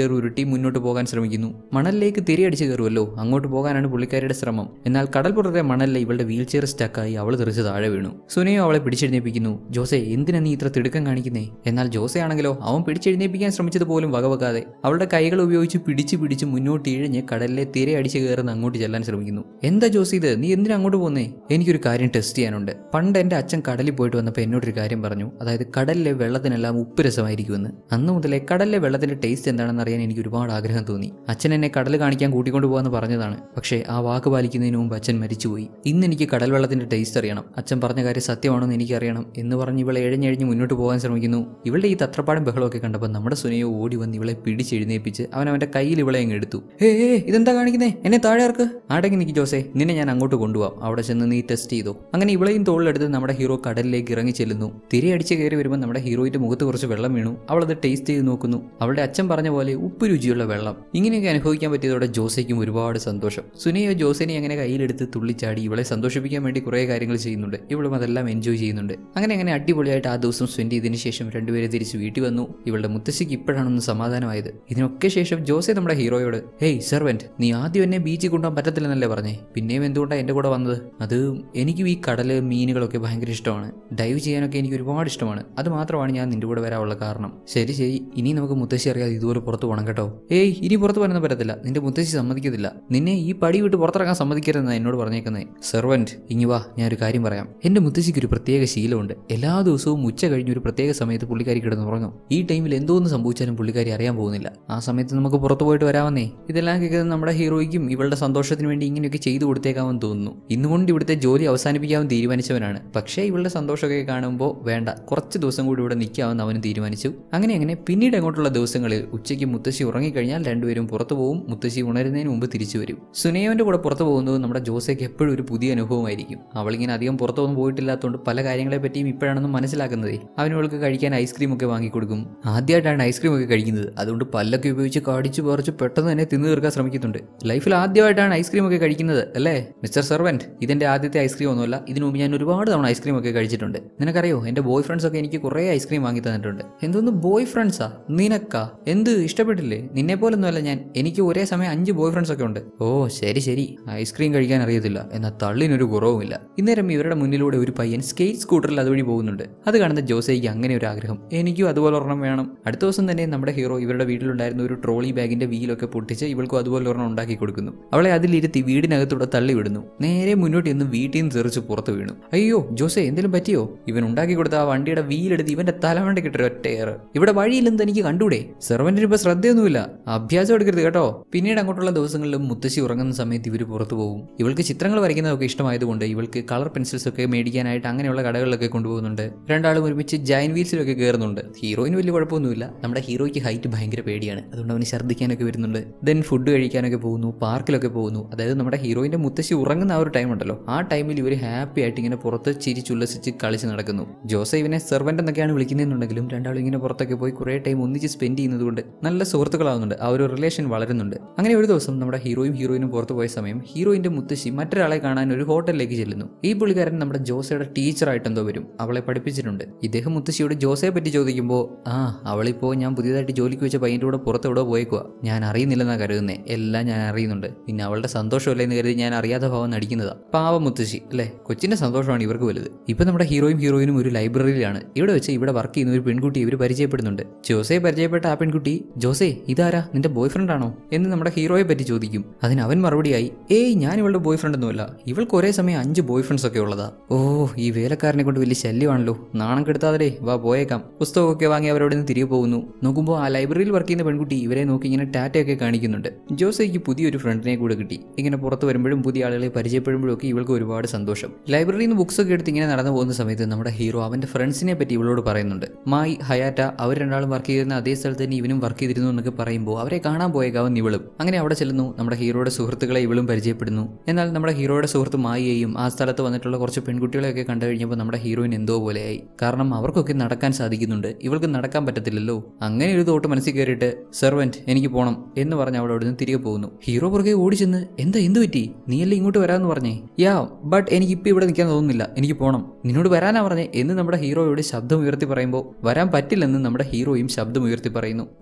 ചെയർ ഉരുട്ടി മുന്നോട്ട് പോകാൻ ശ്രമിക്കുന്നു മണലിലേക്ക് തിരിയടിച്ച് കയറുമല്ലോ അങ്ങോട്ട് പോകാനാണ് പുള്ളിക്കാരിയുടെ ശ്രമം എന്നാൽ കടൽപ്പുറത്തെ മണലിലെ ഇവളുടെ വീൽ ചെയർ സ്റ്റക്കായി അവൾ തെറിച്ച് താഴെ വീണു സുനയോ അവളെ പിടിച്ചെഴുന്നേപ്പിക്കുന്നു ജോസെ എന്തിനാ നീ ഇത്ര തിടുക്കം കാണിക്കുന്നേ എന്നാൽ ജോസെ ആണെങ്കിലോ അവൻ പിടിച്ചെഴുന്നേപ്പിക്കാൻ ശ്രമിച്ചത് പോലും വകവെക്കാതെ അവളുടെ കൈകൾ ഉപയോഗിച്ച് പിടിച്ച് പിടിച്ച് മുന്നോട്ട് ഇഴഞ്ഞ് കടലിലെ തിരയടിച്ച് കയറുന്ന അങ്ങോട്ട് ചെല്ലാൻ ശ്രമിക്കുന്നു എന്താ ജോസ് ഇത് നീ എന്തിനാ അങ്ങോട്ട് പോകുന്നേ എനിക്കൊരു കാര്യം ടെസ്റ്റ് ചെയ്യാനുണ്ട് പണ്ട് എൻ്റെ അച്ഛൻ കടലിൽ പോയിട്ട് വന്നപ്പോൾ എന്നോടൊരു കാര്യം പറഞ്ഞു അതായത് കടലിലെ വെള്ളത്തിനെല്ലാം ഉപ്പ് രസമായിരിക്കുമെന്ന് അന്ന് മുതലേ കടലിലെ വെള്ളത്തിന്റെ ടേസ്റ്റ് എന്താണെന്ന് അറിയാൻ എനിക്ക് ഒരുപാട് ആഗ്രഹം തോന്നി അച്ഛൻ എന്നെ കടൽ കാണിക്കാൻ കൂട്ടിക്കൊണ്ടു പോകാന്ന് പറഞ്ഞതാണ് പക്ഷേ ആ വാക്ക് പാലിക്കുന്നതിന് മുമ്പ് അച്ഛൻ മരിച്ചുപോയി ഇന്ന് എനിക്ക് കടൽ വെള്ളത്തിന്റെ ടേസ്റ്റ് അറിയണം അച്ഛൻ പറഞ്ഞ കാര്യം സത്യമാണെന്ന് എനിക്കറിയണം എന്ന് പറഞ്ഞ് ഇവളെ എഴഞ്ഞെഴിഞ്ഞ് മുന്നോട്ട് പോകാൻ ശ്രമിക്കുന്നു ഇവളുടെ ഈ തത്രപ്പാടും ബഹളമൊക്കെ കണ്ടപ്പോൾ നമ്മുടെ സുനയോ ഓടി വന്ന് ഇവളെ പിടിച്ചെഴുന്നേപ്പിച്ച് അവൻ അവന്റെ കയ്യിൽ ഇവളെ അങ്ങ് എടുത്തു ഏ ഏ ഇതെന്താ കാണിക്കുന്നേ എന്നെ താഴെ ഇറക്ക് അടങ്ങി നിൽക്കി ജോസേ നിന്നെ ഞാൻ അങ്ങോട്ട് കൊണ്ടുപോകാം അവിടെ ചെന്ന് നീ ടെസ്റ്റ് ചെയ്തോ അങ്ങനെ ഇവളെയും തോളിലെടുത്ത് നമ്മുടെ ഹീറോ കടലിലേക്ക് ഇറങ്ങി ചെല്ലുന്നു തിരയടിച്ച് കയറി വരുമ്പോൾ നമ്മുടെ ഹീറോയുടെ മുഖത്ത് കുറച്ച് വെള്ളം വീണു അവൾ അത് ടേസ്റ്റ് ചെയ്ത് നോക്കുന്നു അവളുടെ അച്ഛൻ പറഞ്ഞ പോലെ ഉപ്പ് രുചിയുള്ള വെള്ളം ഇങ്ങനെയൊക്കെ അനുഭവിക്കാൻ പറ്റിയതോടെ ജോസയ്ക്കും ഒരുപാട് സന്തോഷം സുനയോ ജോസിനെ അങ്ങനെ കയ്യിലെടുത്ത് തുള്ളിച്ചാടി ഇവളെ സന്തോഷിപ്പിക്കാൻ വേണ്ടി കുറേ കാര്യങ്ങൾ ചെയ്യുന്നുണ്ട് ഇവളും അതെല്ലാം എൻജോയ് ചെയ്യുന്നുണ്ട് അങ്ങനെ അങ്ങനെ അടിപൊളിയായിട്ട് ആ ദിവസം സ്പെൻഡ് ചെയ്തതിന് ശേഷം രണ്ടുപേരെ തിരിച്ച് വീട്ടിൽ വന്നു ഇവളുടെ മുത്തശ്ശിക്ക് ഇപ്പോഴാണൊന്ന് സമാധാനമായത് ഇതിനൊക്കെ ശേഷം ജോസെ നമ്മുടെ ഹീറോയോട് ഹേയ് സെർവൻറ്റ് നീ ആദ്യം എന്നെ ബീച്ചിൽ കൊണ്ടുപോകാൻ പറ്റത്തില്ലെന്നല്ലേ പറഞ്ഞേ പിന്നെയും എന്തുകൊണ്ടാണ് എൻ്റെ കൂടെ വന്നത് അത് എനിക്കും ഈ കടല് മീനുകളൊക്കെ ഭയങ്കര ഇഷ്ടമാണ് ഡൈവ് ചെയ്യാനൊക്കെ എനിക്ക് ഒരുപാട് ഇഷ്ടമാണ് അത് മാത്രമാണ് ഞാൻ നിന്റെ കൂടെ വരാനുള്ള കാരണം ശരി ശരി ഇനി നമുക്ക് മുത്തശ്ശി അറിയാതെ ഇതുപോലെ പുറത്ത് പോകണം കേട്ടോ ഏയ് ഇനി പുറത്ത് വരാൻ പറ്റത്തില്ല നിന്റെ മുത്തശ്ശി സമ്മതിക്കത്തില്ല നിന്നെ ഈ പടി വിട്ട് പുറത്തിറങ്ങാൻ സമ്മതിക്കരുതെന്നാണ് എന്നോട് പറഞ്ഞേക്കുന്നത് സെർവൻറ്റ് ഇനി വാ ഞാൻ ഒരു കാര്യം പറയാം എൻ്റെ മുത്തശ്ശിക്ക് ഒരു പ്രത്യേക ശീലമുണ്ട് എല്ലാ ദിവസവും ഉച്ച കഴിഞ്ഞ് ഒരു പ്രത്യേക സമയത്ത് പുള്ളിക്കാരി കിടന്ന് ഉറങ്ങും ഈ ടൈമിൽ എന്തോന്ന് സംഭവിച്ചാലും പുള്ളിക്കാരി അറിയാൻ പോകുന്നില്ല ആ സമയത്ത് നമുക്ക് പുറത്തു പോയിട്ട് വരാമെന്നേ ഇതെല്ലാം കേൾക്കുന്നത് നമ്മുടെ ഹീറോയ്ക്കും ഇവളുടെ സന്തോഷത്തിന് വേണ്ടി ഇങ്ങനെയൊക്കെ ചെയ്തു കൊടുത്തേക്കാമെന്ന് തോന്നുന്നു ഇന്നുകൊണ്ട് ഇവിടുത്തെ ജോലി അവസാനിപ്പിക്കാമെന്ന് തീരുമാനിച്ചവനാണ് പക്ഷേ ഇവളുടെ സന്തോഷമൊക്കെ കാണുമ്പോൾ വേണ്ട കുറച്ച് ദിവസം കൂടി ഇവിടെ നിൽക്കാമെന്ന് അവന് തീരുമാനിച്ചു അങ്ങനെ അങ്ങനെ പിന്നീട് അങ്ങോട്ടുള്ള ദിവസങ്ങളിൽ ഉച്ചയ്ക്ക് മുത്തശ്ശി ഉറങ്ങിക്കഴിഞ്ഞാൽ രണ്ടുപേരും പുറത്തു പോകും മുത്തശ്ശി ഉണരുന്നതിന് മുമ്പ് തിരിച്ചു വരും സുനയോന്റെ കൂടെ പുറത്തു പോകുന്നത് നമ്മുടെ ജോസയ്ക്ക് എപ്പോഴും ഒരു പുതിയ അനുഭവമായിരിക്കും അവളിങ്ങനെ അധികം പുറത്തൊന്നും പോയിട്ടില്ലാത്തതുകൊണ്ട് പല കാര്യങ്ങളെ പറ്റിയും ഇപ്പോഴാണെന്ന് മനസ്സിലാക്കുന്നതേ അവനവൾക്ക് കഴിക്കാൻ ഐസ്ക്രീം ഒക്കെ വാങ്ങിക്കൊടുക്കും ആദ്യമായിട്ടാണ് ഐസ്ക്രീം ഒക്കെ കഴിക്കുന്നത് അതുകൊണ്ട് പല്ലൊക്കെ ഉപയോഗിച്ച് കടിച്ചു പറിച്ച് പെട്ടെന്ന് തന്നെ തിന്നു തീർക്കാൻ ശ്രമിക്കുന്നുണ്ട് ലൈഫിൽ ആദ്യമായിട്ടാണ് ഐസ്ക്രീം ഒക്കെ കഴിക്കുന്നത് അല്ലേ മിസ്റ്റർ സെർവൻറ്റ് ഇതിന്റെ ആദ്യത്തെ ഐസ്ക്രീം ഒന്നുമല്ല ഇതിനു മുമ്പ് ഞാൻ ഒരുപാട് തവണ ഐസ്ക്രീം ഒക്കെ കഴിച്ചിട്ടുണ്ട് നിനക്കറിയോ എൻ്റെ ബോയ് ഫ്രണ്ട്സ് ഒക്കെ എനിക്ക് കുറേ ഐസ്ക്രീം വാങ്ങി തന്നിട്ടുണ്ട് എന്തോന്ന് ബോയ് ഫ്രണ്ട്സാ നിനക്കാ എന്ത് ഇഷ്ടപ്പെട്ടില്ലേ നിന്നെ പോലൊന്നുമല്ല ഞാൻ എനിക്ക് ഒരേ സമയം അഞ്ച് ബോയ് ഫ്രണ്ട്സ് ഒക്കെ ഉണ്ട് ഓ ശരി ശരി ഐസ്ക്രീം കഴിക്കാൻ അറിയത്തില്ല എന്നാൽ തള്ളിനൊരു കുറവുമില്ല ഇന്നേരം ഇവരുടെ മുന്നിലൂടെ ഒരു പയ്യൻ സ്കേറ്റ് സ്കൂട്ടറിൽ അതുവഴി പോകുന്നുണ്ട് അത് കാണുന്ന ജോസയ്ക്ക് അങ്ങനെ ഒരു ആഗ്രഹം എനിക്കും അതുപോലെ ഒരെണ്ണം വേണം അടുത്ത ദിവസം തന്നെ നമ്മുടെ ഹീറോ ഇവരുടെ വീട്ടിലുണ്ടായിരുന്ന ഒരു ട്രോളി ബാഗിന്റെ വീലൊക്കെ പൊട്ടിച്ച് ഇവൾക്കും അതുപോലെ ഒരെണ്ണം ഉണ്ടാക്കി കൊടുക്കുന്നു അവളെ അതിലിരുത്തി വീടിനകത്തൂടെ തള്ളി വിടുന്നു നേരെ മുന്നോട്ട് ഇന്ന് വീട്ടിൽ നിന്ന് തെറിച്ച് പുറത്ത് വീണു അയ്യോ ജോസെ എന്തെങ്കിലും പറ്റിയോ ഇവൻ ഉണ്ടാക്കി കൊടുത്ത ആ വണ്ടിയുടെ വീലെടുത്ത് ഇവന്റെ തലവണ്ട കിട്ടൊരു ഒറ്റ ഏർ ഇവിടെ വഴിയില്ലെന്ന് എനിക്ക് കണ്ടൂടെ സെർവന്റിന് ഇപ്പൊ ശ്രദ്ധയൊന്നുമില്ല അഭ്യാസം എടുക്കരുത് കേട്ടോ പിന്നീട് അങ്ങോട്ടുള്ള ദിവസങ്ങളിലും മുത്തശ്ശി ഉറങ്ങുന്ന സമയത്ത് ഇവർ പുറത്തു പോകും ഇവൾക്ക് ചിത്രങ്ങൾ വരയ്ക്കുന്നതൊക്കെ ഇഷ്ടമായതുകൊണ്ട് ഇവൾക്ക് കളർ പെൻസിൽസ് ഒക്കെ മേടിക്കാനായിട്ട് അങ്ങനെയുള്ള കടകളിലൊക്കെ കൊണ്ടുപോകുന്നുണ്ട് രണ്ടാളും ഒരുമിച്ച് ജൈൻ വീൽസിലൊക്കെ കയറുന്നുണ്ട് ഹീറോയിന് വലിയ കുഴപ്പമൊന്നുമില്ല നമ്മുടെ ഹീറോയ്ക്ക് ഹൈറ്റ് ഭയങ്കര പേടിയാണ് അതുകൊണ്ട് അവന് ഛർദ്ദിക്കാനൊക്കെ വരുന്നുണ്ട് ദെൻ ഫുഡ് കഴിക്കാനൊക്കെ പോകുന്നു പാർക്കിലൊക്കെ പോകുന്നു അതായത് നമ്മുടെ ഹീറോയിന്റെ മുത്തശ്ശി ഉറങ്ങുന്ന ആ ഒരു ടൈം ഉണ്ടല്ലോ ആ ടൈമിൽ ഇവർ ഹാപ്പി ആയിട്ട് ഇങ്ങനെ പുറത്ത് ചിരിച്ചുല്ലസിച്ച് കളിച്ച് നടക്കുന്നു ജോസ ഇവനെ സെർവൻ്റ് എന്നൊക്കെയാണ് വിളിക്കുന്നതെന്നുണ്ടെങ്കിലും രണ്ടാളും ഇങ്ങനെ പുറത്തൊക്കെ പോയി കുറേ ടൈം ഒന്നിച്ച് സ്പെൻഡ് ചെയ്യുന്നത് കൊണ്ട് നല്ല സുഹൃത്തുക്കളാവുന്നുണ്ട് ആ ഒരു റിലേഷൻ വളരുന്നുണ്ട് അങ്ങനെ ഒരു ദിവസം നമ്മുടെ ഹീറോയും ഹീറോയിനും പുറത്തു പോയ സമയം ഹീറോയിന്റെ മുത്തശ്ശി മറ്റൊരാളെ കാണാൻ ഒരു ഹോട്ടലിലേക്ക് ചെല്ലുന്നു ഈ പുള്ളിക്കാരൻ നമ്മുടെ ജോസയുടെ ടീച്ചറായിട്ട് എന്തോ വരും അവളെ പഠിപ്പിച്ചിട്ടുണ്ട് ഇദ്ദേഹം മുത്തശ്ശിയോട് ജോസയെ പറ്റി ചോദിക്കുമ്പോൾ ആ അവളിപ്പോൾ ഞാൻ പുതിയതായിട്ട് ജോലിക്ക് വെച്ച പയ്യൻ്റെ കൂടെ പുറത്ത് എവിടെ പോയേക്കുക ഞാൻ അറിയുന്നില്ലെന്നാണ് കരുതുന്നത് എല്ലാം ഞാൻ അറിയുന്നുണ്ട് പിന്നെ അവളുടെ സന്തോഷമല്ലേ എന്ന് കരുതി ഞാൻ അറിയാത്ത ഭാവം നടിക്കുന്നതാ പാവ മുത്തശ്ശി അല്ലേ കൊച്ചിന്റെ സന്തോഷമാണ് ഇവർക്ക് വലുത് ഇപ്പൊ നമ്മുടെ ഹീറോയും ഹീറോയിനും ഒരു ലൈബ്രറിയിലാണ് ഇവിടെ വെച്ച് ഇവിടെ വർക്ക് ചെയ്യുന്ന ഒരു പെൺകുട്ടി ഇവർ പരിചയപ്പെടുന്നുണ്ട് ജോസയെ പരിചയപ്പെട്ട ആ പെൺകുട്ടി ജോസേ ഇതാരാ നിന്റെ ബോയ് ഫ്രണ്ട് ആണോ എന്ന് നമ്മുടെ ഹീറോയെ പറ്റി ചോദിക്കും അതിന് അവൻ മറുപടിയായി ഏയ് ഞാൻ ഇവളുടെ ബോയ് ഫ്രണ്ട് ഒന്നുമല്ല ഇവൾക്ക് ഒരേ സമയം അഞ്ച് ബോയ് ഫ്രണ്ട്സ് ഒക്കെ ഉള്ളതാ ഓ ഈ വേലക്കാരനെ കൊണ്ട് വലിയ ശല്യമാണല്ലോ നാണം കെടുത്താതെ വാ പോയേക്കാം പുസ്തകമൊക്കെ വാങ്ങി അവരോട് നിന്ന് തിരികെ പോകുന്നു നോക്കുമ്പോൾ ആ ലൈബ്രറിയിൽ വർക്ക് ചെയ്യുന്ന പെൺകുട്ടി ഇവരെ നോക്കി ഇങ്ങനെ ടാറ്റയൊക്കെ കാണിക്കുന്നുണ്ട് ജോസയ്ക്ക് പുതിയൊരു ഫ്രണ്ടിനെ കൂടെ കിട്ടി ഇങ്ങനെ പുറത്ത് വരുമ്പോഴും പുതിയ ആളുകളെ പരിചയപ്പെടുമ്പോഴും ഒക്കെ ഇവൾക്ക് ഒരുപാട് സന്തോഷം ലൈബ്രറിയിൽ നിന്ന് ബുക്സ് ഒക്കെ എടുത്ത് ഇങ്ങനെ നടന്നു പോകുന്ന സമയത്ത് നമ്മുടെ ഹീറോ അവന്റെ ഫ്രണ്ട്സിനെ പറ്റി ഇവളോട് പറയുന്നുണ്ട് മായി ഹയാറ്റ അവർ രണ്ടാളും വർക്ക് ചെയ്യുന്ന അതേ സ്ഥലത്ത് തന്നെ ഇവനും വർക്ക് ചെയ്തിരുന്നു എന്നൊക്കെ പറയുമ്പോൾ അവരെ കാണാൻ പോയേക്കാവുന്ന ഇവളും അങ്ങനെ അവിടെ ചെല്ലുന്നു നമ്മുടെ ഹീറോയുടെ സുഹൃത്തുക്കളെ ഇവളും പരിചയപ്പെടുന്നു എന്നാൽ നമ്മുടെ ഹീറോയുടെ സുഹൃത്ത് മായിയെയും ആ സ്ഥലത്ത് വന്നിട്ടുള്ള കുറച്ച് പെൺകുട്ടികളെയൊക്കെ കണ്ടു കഴിഞ്ഞപ്പോൾ നമ്മുടെ ഹീറോയിൻ എന്തോ പോലെയായി കാരണം അവർക്കൊക്കെ നടക്കാൻ സാധിക്കുന്നുണ്ട് ഇവൾക്ക് നടക്കാൻ പറ്റത്തില്ലല്ലോ അങ്ങനെ ഒരു തോട്ട് മനസ്സിൽ കയറിയിട്ട് സെർവൻറ്റ് എനിക്ക് പോകണം എന്ന് പറഞ്ഞ് അവൾ അവിടെ നിന്ന് തിരികെ പോകുന്നു ഹീറോ പുറകെ ഓടി ചെന്ന് എന്താ എന്ത് പറ്റി നീയല്ലേ ഇങ്ങോട്ട് വരാമെന്ന് പറഞ്ഞേ യാ ബട്ട് എനിക്ക് ഇപ്പം ഇവിടെ നിൽക്കാൻ തോന്നുന്നില്ല എനിക്ക് പോകണം നിന്നോട് വരാനാ പറഞ്ഞേ എന്ന് നമ്മുടെ ഹീറോയോട് ശബ്ദം ഉയർത്തി പറയുമ്പോൾ വരാൻ പറ്റില്ലെന്ന് നമ്മുടെ ഹീറോയും ശബ്ദം ഉയർത്തി പറയുന്നു ജോസ് ഇങ്ങനെ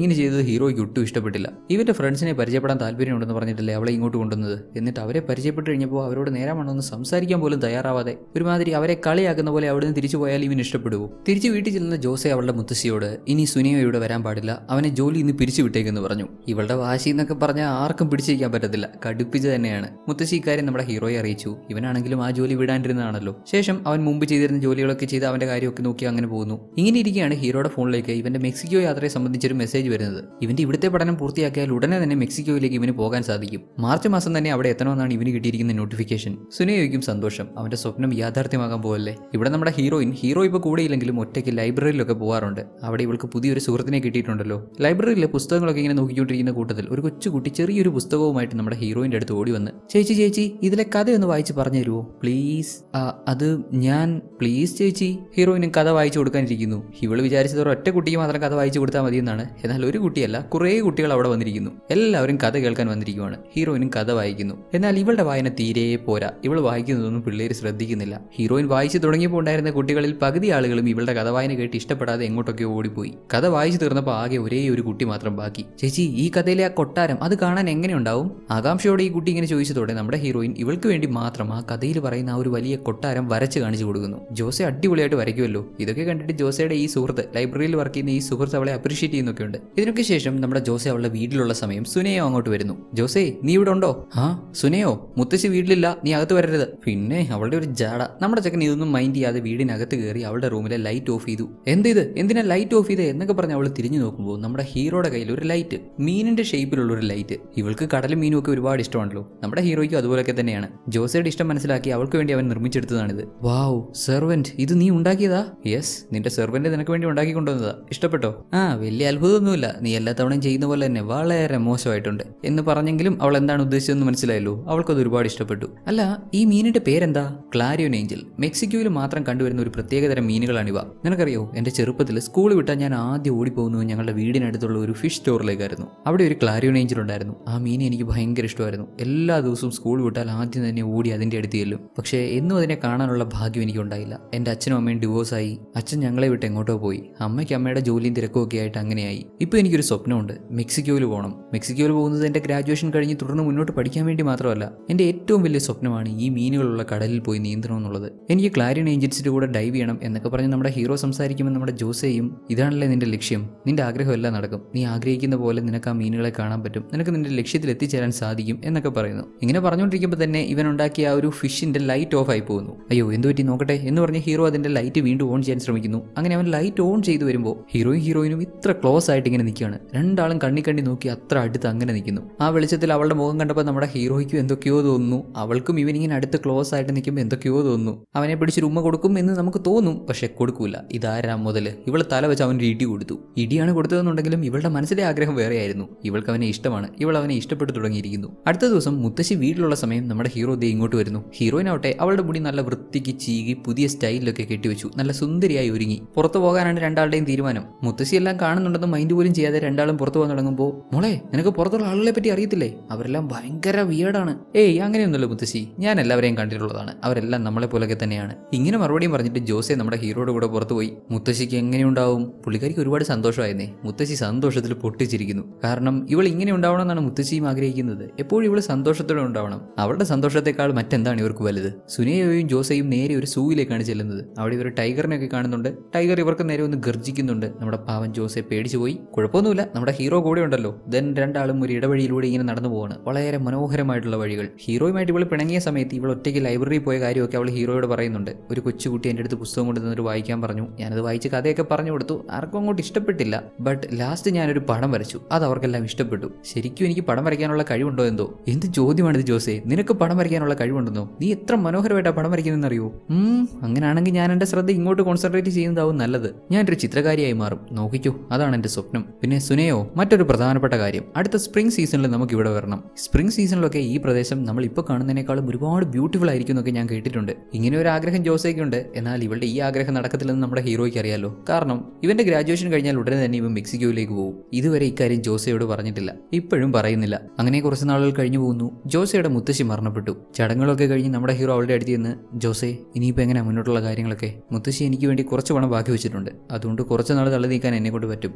ഇങ്ങനെ ചെയ്തത് ഹീറോയ്ക്ക് ഒട്ടും ഇഷ്ടപ്പെട്ടില്ല ഇവന്റെ ഫ്രണ്ട്സിനെ പരിചയപ്പെടാൻ താല്പര്യമുണ്ടെന്ന് പറഞ്ഞിട്ടല്ലേ അവളെ ഇങ്ങോട്ട് കൊണ്ടുവന്നത് എന്നിട്ട് അവരെ പരിചയപ്പെട്ട് കഴിഞ്ഞപ്പോൾ അവരോട് നേരാമണ്ണൊന്ന് സംസാരിക്കാൻ പോലും തയ്യാറാവാതെ ഒരുമാതിരി അവരെ കളിയാക്കുന്ന പോലെ അവിടെ നിന്ന് തിരിച്ചു പോയാൽ ഇവന് ഇഷ്ടപ്പെടുവോ തിരിച്ചു വീട്ടിൽ ചെല്ലുന്ന ജോസെ അവളുടെ മുത്തശ്ശിയോട് ഇനി സുനിയോ ഇവിടെ വരാൻ പാടില്ല അവനെ ജോലി ഇന്ന് പിരിച്ചു വിട്ടേക്കെന്ന് പറഞ്ഞു ഇവളുടെ വാശി എന്നൊക്കെ പറഞ്ഞാൽ ആർക്കും പിടിച്ചിരിക്കാൻ പറ്റത്തില്ല കടുപ്പിച്ച് തന്നെയാണ് മുത്തശ്ശി ഇക്കാര്യം നമ്മുടെ ഹീറോയെ അറിയിച്ചു ഇവനാണെങ്കിലും ആ ജോലി വിടാണ്ടിരുന്നതാണല്ലോ ശേഷം അവൻ മുമ്പ് ചെയ്തിരുന്ന ജോലികളൊക്കെ ചെയ്ത് അവന്റെ കാര്യമൊക്കെ നോക്കി അങ്ങനെ പോകുന്നു ഇങ്ങനെ ഇരിക്കുകയാണ് ഹീറോയുടെ ഫോണിലേക്ക് ഇവന്റെ മെക്സിക്കോ യാത്രയെ സംബന്ധിച്ചൊരു മെസ്സേജ് വരുന്നത് ഇവന്റെ ഇവിടുത്തെ പഠനം പൂർത്തിയാക്കിയാൽ ഉടനെ തന്നെ മെക്സിക്കോയിലേക്ക് ഇവന് പോകാൻ സാധിക്കും മാർച്ച് മാസം തന്നെ അവിടെ എത്തണമെന്നാണ് ഇവന് കിട്ടിയിരിക്കുന്ന നോട്ടിഫിക്കേഷൻ സുനയോയ്ക്കും സന്തോഷം അവന്റെ സ്വപ്നം യാഥാർത്ഥ്യമാകാൻ പോകല്ലേ ഇവിടെ നമ്മുടെ ഹീറോയിൻ ഹീറോ ഇപ്പോൾ കൂടെയില്ലെങ്കിലും ഒറ്റയ്ക്ക് ലൈബ്രറിയിലൊക്കെ പോകാറുണ്ട് അവിടെ ഇവൾക്ക് പുതിയൊരു സുഹൃത്തിനെ കിട്ടിയിട്ടുണ്ടല്ലോ ലൈബ്രറിയിലെ പുസ്തകങ്ങളൊക്കെ ഇങ്ങനെ നോക്കിക്കൊണ്ടിരിക്കുന്ന കൂട്ടത്തിൽ ഒരു കൊച്ചുകുട്ടി ചെറിയൊരു പുസ്തകവുമായിട്ട് നമ്മുടെ ഹീറോയിന്റെ അടുത്ത് ഓടി വന്ന് ചേച്ചി ചേച്ചി ഇതിലെ കഥയൊന്ന് വായിച്ച് പറഞ്ഞു തരുമോ പ്ലീസ് അത് ഞാൻ പ്ലീസ് ചേച്ചി ഹീറോയിനും കഥ വായിച്ചു കൊടുക്കാനിരിക്കുന്നു ഇവള് വിചാരിച്ചത് ഒരു ഒറ്റ കുട്ടിക്ക് മാത്രം കഥ വായിച്ചു കൊടുത്താൽ മതി എന്നാണ് എന്നാൽ ഒരു കുട്ടിയല്ല കുറേ കുട്ടികൾ അവിടെ വന്നിരിക്കുന്നു എല്ലാവരും കഥ കേൾക്കാൻ വന്നിരിക്കുവാണ് ഹീറോയിനും കഥ വായിക്കുന്നു എന്നാൽ ഇവളുടെ വായന തീരെ പോരാ ഇവൾ വായിക്കുന്നതൊന്നും പിള്ളേർ ശ്രദ്ധിക്കുന്നില്ല ഹീറോയിൻ വായിച്ചു തുടങ്ങിയപ്പോൾ ഉണ്ടായിരുന്ന കുട്ടികളിൽ പകുതി ആളുകളും ഇവളുടെ കഥ വായന കേട്ട് ഇഷ്ടപ്പെടാതെ എങ്ങോട്ടൊക്കെ ഓടിപ്പോയി കഥ വായിച്ചു തീർന്നപ്പോൾ ആകെ ഒരേ ഒരു കുട്ടി മാത്രം ബാക്കി ചേച്ചി ഈ കഥയിലെ ആ കൊട്ടാരം അത് കാണാൻ എങ്ങനെയുണ്ടാവും ആകാംക്ഷയോടെ ഈ കുട്ടി ഇങ്ങനെ ചോദിച്ചതോടെ നമ്മുടെ ഹീറോയിൻ ഇവൾക്ക് വേണ്ടി മാത്രം ആ കഥയിൽ പറയുന്ന ആ ഒരു വലിയ കൊട്ടാരം വരച്ച് കാണിച്ചു കൊടുക്കുന്നു ജോസെ അടിപൊളിയായിട്ട് വരയ്ക്കുമല്ലോ ഇതൊക്കെ കണ്ടിട്ട് ജോസയുടെ ഈ സുഹൃത്ത് ലൈബ്രറിയിൽ വർക്ക് ചെയ്യുന്ന ഈ സുഹൃത്ത് അവളെ അപ്രീഷിയേറ്റ് ചെയ്യുന്നൊക്കെ ഉണ്ട് ഇതിനൊക്കെ ശേഷം നമ്മുടെ ജോസെ അവളുടെ വീട്ടിലുള്ള സമയം സുനയോ അങ്ങോട്ട് വരുന്നു ജോസേ നീ ഇവിടെ ഉണ്ടോ ആ സുനയോ മുത്തശ്ശി വീട്ടിലില്ല നീ അകത്ത് വരരുത് പിന്നെ അവളുടെ ഒരു ജാട നമ്മുടെ ചെക്കൻ ഇതൊന്നും മൈൻഡ് ചെയ്യാതെ വീടിനകത്ത് കയറി അവളുടെ റൂമിലെ ലൈറ്റ് ഓഫ് ചെയ്തു എന്ത് ഇത് എന്തിനാ ലൈറ്റ് ഓഫ് ചെയ്ത് എന്നൊക്കെ പറഞ്ഞ് അവൾ തിരിഞ്ഞു നോക്കുമ്പോൾ നമ്മുടെ ഹീറോയുടെ കയ്യിൽ ഒരു ലൈറ്റ് മീനിന്റെ ഷേപ്പിലുള്ള ഒരു ലൈറ്റ് ഇവൾക്ക് കടലും മീനും ഒക്കെ ഒരുപാട് ഇഷ്ടമാണല്ലോ നമ്മുടെ ഹീറോയ്ക്കും അതുപോലൊക്കെ തന്നെയാണ് ജോസയുടെ ഇഷ്ടം മനസ്സിലാക്കി അവൾക്ക് വേണ്ടി അവൻ നിർമ്മിച്ചെടുത്തതാണിത് വാവ് സെർവന്റ് ഇത് നീ ഉണ്ടാക്കിയതാ യെസ് നിന്റെ സെർവന്റ് നിനക്ക് വേണ്ടി ഉണ്ടാക്കി കൊണ്ടുവന്നതാ ഇഷ്ടപ്പെട്ടോ ആ വലിയ അത്ഭുതമൊന്നുമില്ല നീ എല്ലാ തവണയും ചെയ്യുന്ന പോലെ തന്നെ വളരെ മോശമായിട്ടുണ്ട് എന്ന് പറഞ്ഞെങ്കിലും അവൾ എന്താണ് ഉദ്ദേശിച്ചതെന്ന് മനസ്സിലായല്ലോ അവൾക്കത് ഒരുപാട് ഇഷ്ടപ്പെട്ടു അല്ല ഈ മീനിന്റെ പേരെന്താ ക്ലാരിയോൻ ഏഞ്ചൽ മെക്സിക്കോയിൽ മാത്രം കണ്ടുവരുന്ന ഒരു പ്രത്യേകതരം മീനുകളാണിവ നിനക്കറിയോ എന്റെ ചെറുപ്പത്തിൽ സ്കൂൾ വിട്ടാൽ ഞാൻ ആദ്യം ഓടിപ്പോകുന്നത് ഞങ്ങളുടെ വീടിനടുത്തുള്ള ഒരു ഫിഷ് സ്റ്റോറിലേക്കായിരുന്നു അവിടെ ഒരു ക്ലാരിയോൺ ഏഞ്ചൽ ഉണ്ടായിരുന്നു ആ മീൻ എനിക്ക് ഭയങ്കര ഇഷ്ടമായിരുന്നു എല്ലാ ദിവസവും സ്കൂൾ വിട്ടാൽ ആദ്യം തന്നെ ഓടി അതിന്റെ അടുത്ത് ചെല്ലും പക്ഷേ എന്നും അതിനെ കാണാനുള്ള ഭാഗ്യം എനിക്കുണ്ടായില്ല എൻ്റെ അച്ഛനും അമ്മയും ഡിവോഴ്സായി അച്ഛൻ ഞങ്ങളെ വിട്ട് എങ്ങോട്ടോ പോയി അമ്മയ്ക്ക് അമ്മയുടെ ജോലിയും തിരക്കും ഒക്കെ ആയിട്ട് അങ്ങനെയായി ഇപ്പോൾ എനിക്കൊരു സ്വപ്നമുണ്ട് മെക്സിക്കോയിൽ പോകണം മെക്സിക്കോയിൽ പോകുന്നത് എൻ്റെ ഗ്രാജുവേഷൻ കഴിഞ്ഞ് തുടർന്ന് മുന്നോട്ട് പഠിക്കാൻ വേണ്ടി മാത്രമല്ല എൻ്റെ ഏറ്റവും വലിയ സ്വപ്നമാണ് ഈ മീനുകളുള്ള കടലിൽ പോയി നീന്തണം എന്നുള്ളത് എനിക്ക് ക്ലാരിയൻ ഏഞ്ചൽസിൻ്റെ കൂടെ ഡൈവ് ചെയ്യണം എന്നൊക്കെ പറഞ്ഞ് നമ്മുടെ ഹീറോ സംസാരിക്കുമ്പോൾ നമ്മുടെ ജോസയും ഇതാണല്ലേ നിന്റെ ലക്ഷ്യം നിന്റെ ആഗ്രഹമെല്ലാം നടക്കും നീ ആഗ്രഹിക്കുന്ന പോലെ നിനക്ക് ആ മീനുകളെ കാണാൻ പറ്റും നിനക്ക് നിന്റെ ലക്ഷ്യത്തിൽ എത്തിച്ചേരാൻ സാധിക്കും എന്നൊക്കെ പറയുന്നു ഇങ്ങനെ പറഞ്ഞുകൊണ്ടിരിക്കുമ്പോൾ തന്നെ ഇവൻ ഉണ്ടാക്കിയ ആ ഒരു ഫിഷിന്റെ ലൈറ്റ് ഓഫ് ആയി പോകുന്നു അയ്യോ എന്ത് പറ്റി നോക്കട്ടെ എന്ന് പറഞ്ഞ് ഹീറോ അതിന്റെ ലൈറ്റ് വീണ്ടും ഓൺ ചെയ്യാൻ ശ്രമിക്കുന്നു അങ്ങനെ അവൻ ലൈറ്റ് ഓൺ ചെയ്തു വരുമ്പോൾ ഹീറോയും ഹീറോയിനും ഇത്ര ക്ലോസ് ആയിട്ട് ഇങ്ങനെ നിൽക്കുകയാണ് രണ്ടാളും കണ്ണി കണ്ണി നോക്കി അത്ര അടുത്ത് അങ്ങനെ നിൽക്കുന്നു ആ വെളിച്ചത്തിൽ അവളുടെ മുഖം കണ്ടപ്പോൾ നമ്മുടെ ഹീറോയ്ക്കും എന്തൊക്കെയോ തോന്നുന്നു അവൾക്കും ഇവനിങ്ങനെ അടുത്ത് ക്ലോസ് ആയിട്ട് നിൽക്കുമ്പോൾ എന്തൊക്കെയോ തോന്നുന്നു അവനെ പിടിച്ചൊരു ഉമ്മ കൊടുക്കും എന്ന് നമുക്ക് തോന്നും പക്ഷെ കൊടുക്കൂല ഇതാരാ മുതൽ ഇവൾ തല വെച്ച് അവൻ ഒരു ഇടി കൊടുത്തു ഇടിയാണ് കൊടുത്തതെന്നുണ്ടെങ്കിലും ഇവളുടെ മനസ്സിലെ ആഗ്രഹം വേറെയായിരുന്നു ഇവൾക്ക് അവനെ ഇഷ്ടമാണ് ഇവൾ അവനെ ഇഷ്ടപ്പെട്ടു തുടങ്ങിയിരിക്കുന്നു അടുത്ത ദിവസം മുത്തശ്ശി വീട്ടിലുള്ള സമയം നമ്മുടെ ഹീറോ ദേ ഇങ്ങോട്ട് വരുന്നു ഹീറോയിനാവട്ടെ അവളുടെ മുടി നല്ല വൃത്തിക്ക് ചീകി പുതിയ സ്റ്റൈലിലൊക്കെ കെട്ടിവെച്ചു നല്ല സുന്ദരിയായി ഒരുങ്ങി പുറത്തു പോകാനാണ് രണ്ടാളുടെയും തീരുമാനം മുത്തശ്ശി എല്ലാം കാണുന്നുണ്ടെന്ന് മൈൻഡ് പോലും ചെയ്യാതെ രണ്ടാളും പുറത്തു പോകാൻ തുടങ്ങുമ്പോൾ മോളെ നിനക്ക് പുറത്തുള്ള ആളുകളെ പറ്റി അറിയത്തില്ലേ അവരെല്ലാം ഭയങ്കര വിയേഡാണ് ഏയ് അങ്ങനെയൊന്നുമല്ല മുത്തശ്ശി ഞാൻ എല്ലാവരെയും കണ്ടിട്ടുള്ളതാണ് അവരെല്ലാം നമ്മളെ പോലൊക്കെ തന്നെയാണ് ഇങ്ങനെ മറുപടിയും പറഞ്ഞിട്ട് ജോസെ നമ്മുടെ ഹീറോയുടെ കൂടെ പുറത്തു പോയി മുത്തശ്ശിക്ക് എങ്ങനെയുണ്ടാവും പുള്ളിക്കാരിക്ക് ഒരുപാട് സന്തോഷമായിരുന്നേ മുത്തശ്ശി സന്തോഷത്തിൽ പൊട്ടിച്ചിരിക്കുന്നു കാരണം ഇവൾ ഇങ്ങനെ ഉണ്ടാവണമെന്നാണ് മുത്തശ്ശിയും ആഗ്രഹിക്കുന്നത് എപ്പോഴും ഇവൾ സന്തോഷത്തോടെ ഉണ്ടാവണം അവളുടെ സന്തോഷത്തെക്കാൾ മറ്റെന്താണ് ഇവർക്ക് വലുത് സുനയോയും ജോസയും നേരെ ഒരു സൂവിലേക്കാണ് ചെല്ലുന്നത് അവിടെ ഇവർ ടൈഗറിനെയൊക്കെ കാണുന്നുണ്ട് ടൈഗർ ഇവർക്ക് നേരെ ഒന്ന് ഗർജിക്കുന്നുണ്ട് നമ്മുടെ പാവൻ ജോസെ പേടിച്ചു പോയി കുഴപ്പമൊന്നുമില്ല നമ്മുടെ ഹീറോ കൂടെ ഉണ്ടല്ലോ ദെൻ രണ്ടാളും ഒരു ഇടവഴിയിലൂടെ ഇങ്ങനെ നടന്നു പോവാണ് വളരെ മനോഹരമായിട്ടുള്ള വഴികൾ ഹീറോയുമായിട്ട് ഇവൾ പിണങ്ങിയ സമയത്ത് ഇവൾ ഒറ്റയ്ക്ക് ലൈബ്രറിയിൽ പോയ കാര്യമൊക്കെ അവൾ ഹീറോയോട് പറയുന്നുണ്ട് ഒരു കൊച്ചുകുട്ടി എൻ്റെ അടുത്ത് പുസ്തകം കൊണ്ട് തന്നിട്ട് വായിക്കാൻ പറഞ്ഞു ഞാനത് വായിച്ച് കഥയൊക്കെ പറഞ്ഞു കൊടുത്തു ആർക്കും അങ്ങോട്ട് ഇഷ്ടപ്പെട്ടില്ല ബട്ട് ലാസ്റ്റ് ഞാനൊരു പടം വരച്ചു അത് അവർക്കെല്ലാം ഇഷ്ടപ്പെട്ടു ശരിക്കും എനിക്ക് പടം വരയ്ക്കാനുള്ള കഴിവുണ്ടോ എന്തോ എന്ത് ചോദ്യമാണിത് ജോസെ നിനക്ക് പടം വരയ്ക്കാനുള്ള കഴിവുണ്ടെന്നോ നീ എത്ര മനോഹരമായിട്ടാണ് പടം വരയ്ക്കുന്നതെന്ന് അറിയോ ഉം അങ്ങനെയാണെങ്കിൽ ഞാൻ എൻ്റെ ശ്രദ്ധ ഇങ്ങോട്ട് കോൺസെൻട്രേറ്റ് ചെയ്യുന്നതാവും നല്ലത് ഞാനൊരു ചിത്രകാരിയായി മാറും നോക്കിക്കോ അതാണ് എൻ്റെ സ്വപ്നം പിന്നെ സുനയോ മറ്റൊരു പ്രധാനപ്പെട്ട കാര്യം അടുത്ത സ്പ്രിംഗ് സീസണിൽ നമുക്ക് ഇവിടെ വരണം സ്പ്രിംഗ് സീസണിലൊക്കെ ഈ പ്രദേശം നമ്മൾ ഇപ്പോൾ കാണുന്നതിനേക്കാളും ഒരുപാട് ബ്യൂട്ടിഫുൾ ആയിരിക്കും എന്നൊക്കെ ഞാൻ കേട്ടിട്ടുണ്ട് ഇങ്ങനെ ഒരു ആഗ്രഹം ജോസയ്ക്കുണ്ട് എന്നാൽ ഇവളുടെ ഈ ആഗ്രഹം നടക്കത്തില്ലെന്ന് നമ്മുടെ ഹീറോയ്ക്ക് അറിയാലോ കാരണം ഇവന്റെ ഗ്രാജുവേഷൻ കഴിഞ്ഞാൽ ഉടനെ തന്നെ ഇവൻ മെക്സിക്കോയിലേക്ക് പോകും ഇതുവരെ ഇക്കാര്യം ജോസയോട് പറഞ്ഞിട്ടില്ല ഇപ്പോഴും പറയുന്നില്ല അങ്ങനെ കുറച്ച് നാളുകൾ കഴിഞ്ഞു പോകുന്നു ജോസയുടെ മുത്തശ്ശി മരണപ്പെട്ടു ചടങ്ങുകളൊക്കെ കഴിഞ്ഞ് നമ്മുടെ ഹീറോ അവളുടെ അടുത്ത് ചെന്ന് ജോസെ ഇനിയിപ്പോൾ എങ്ങനെയാ മുന്നോട്ടുള്ള കാര്യങ്ങളൊക്കെ മുത്തശ്ശി എനിക്ക് വേണ്ടി കുറച്ച് പണം ബാക്കി വെച്ചിട്ടുണ്ട് അതുകൊണ്ട് കുറച്ച് നാൾ തള്ളി നീക്കാൻ എന്നെ കൊണ്ട് പറ്റും പക്ഷേ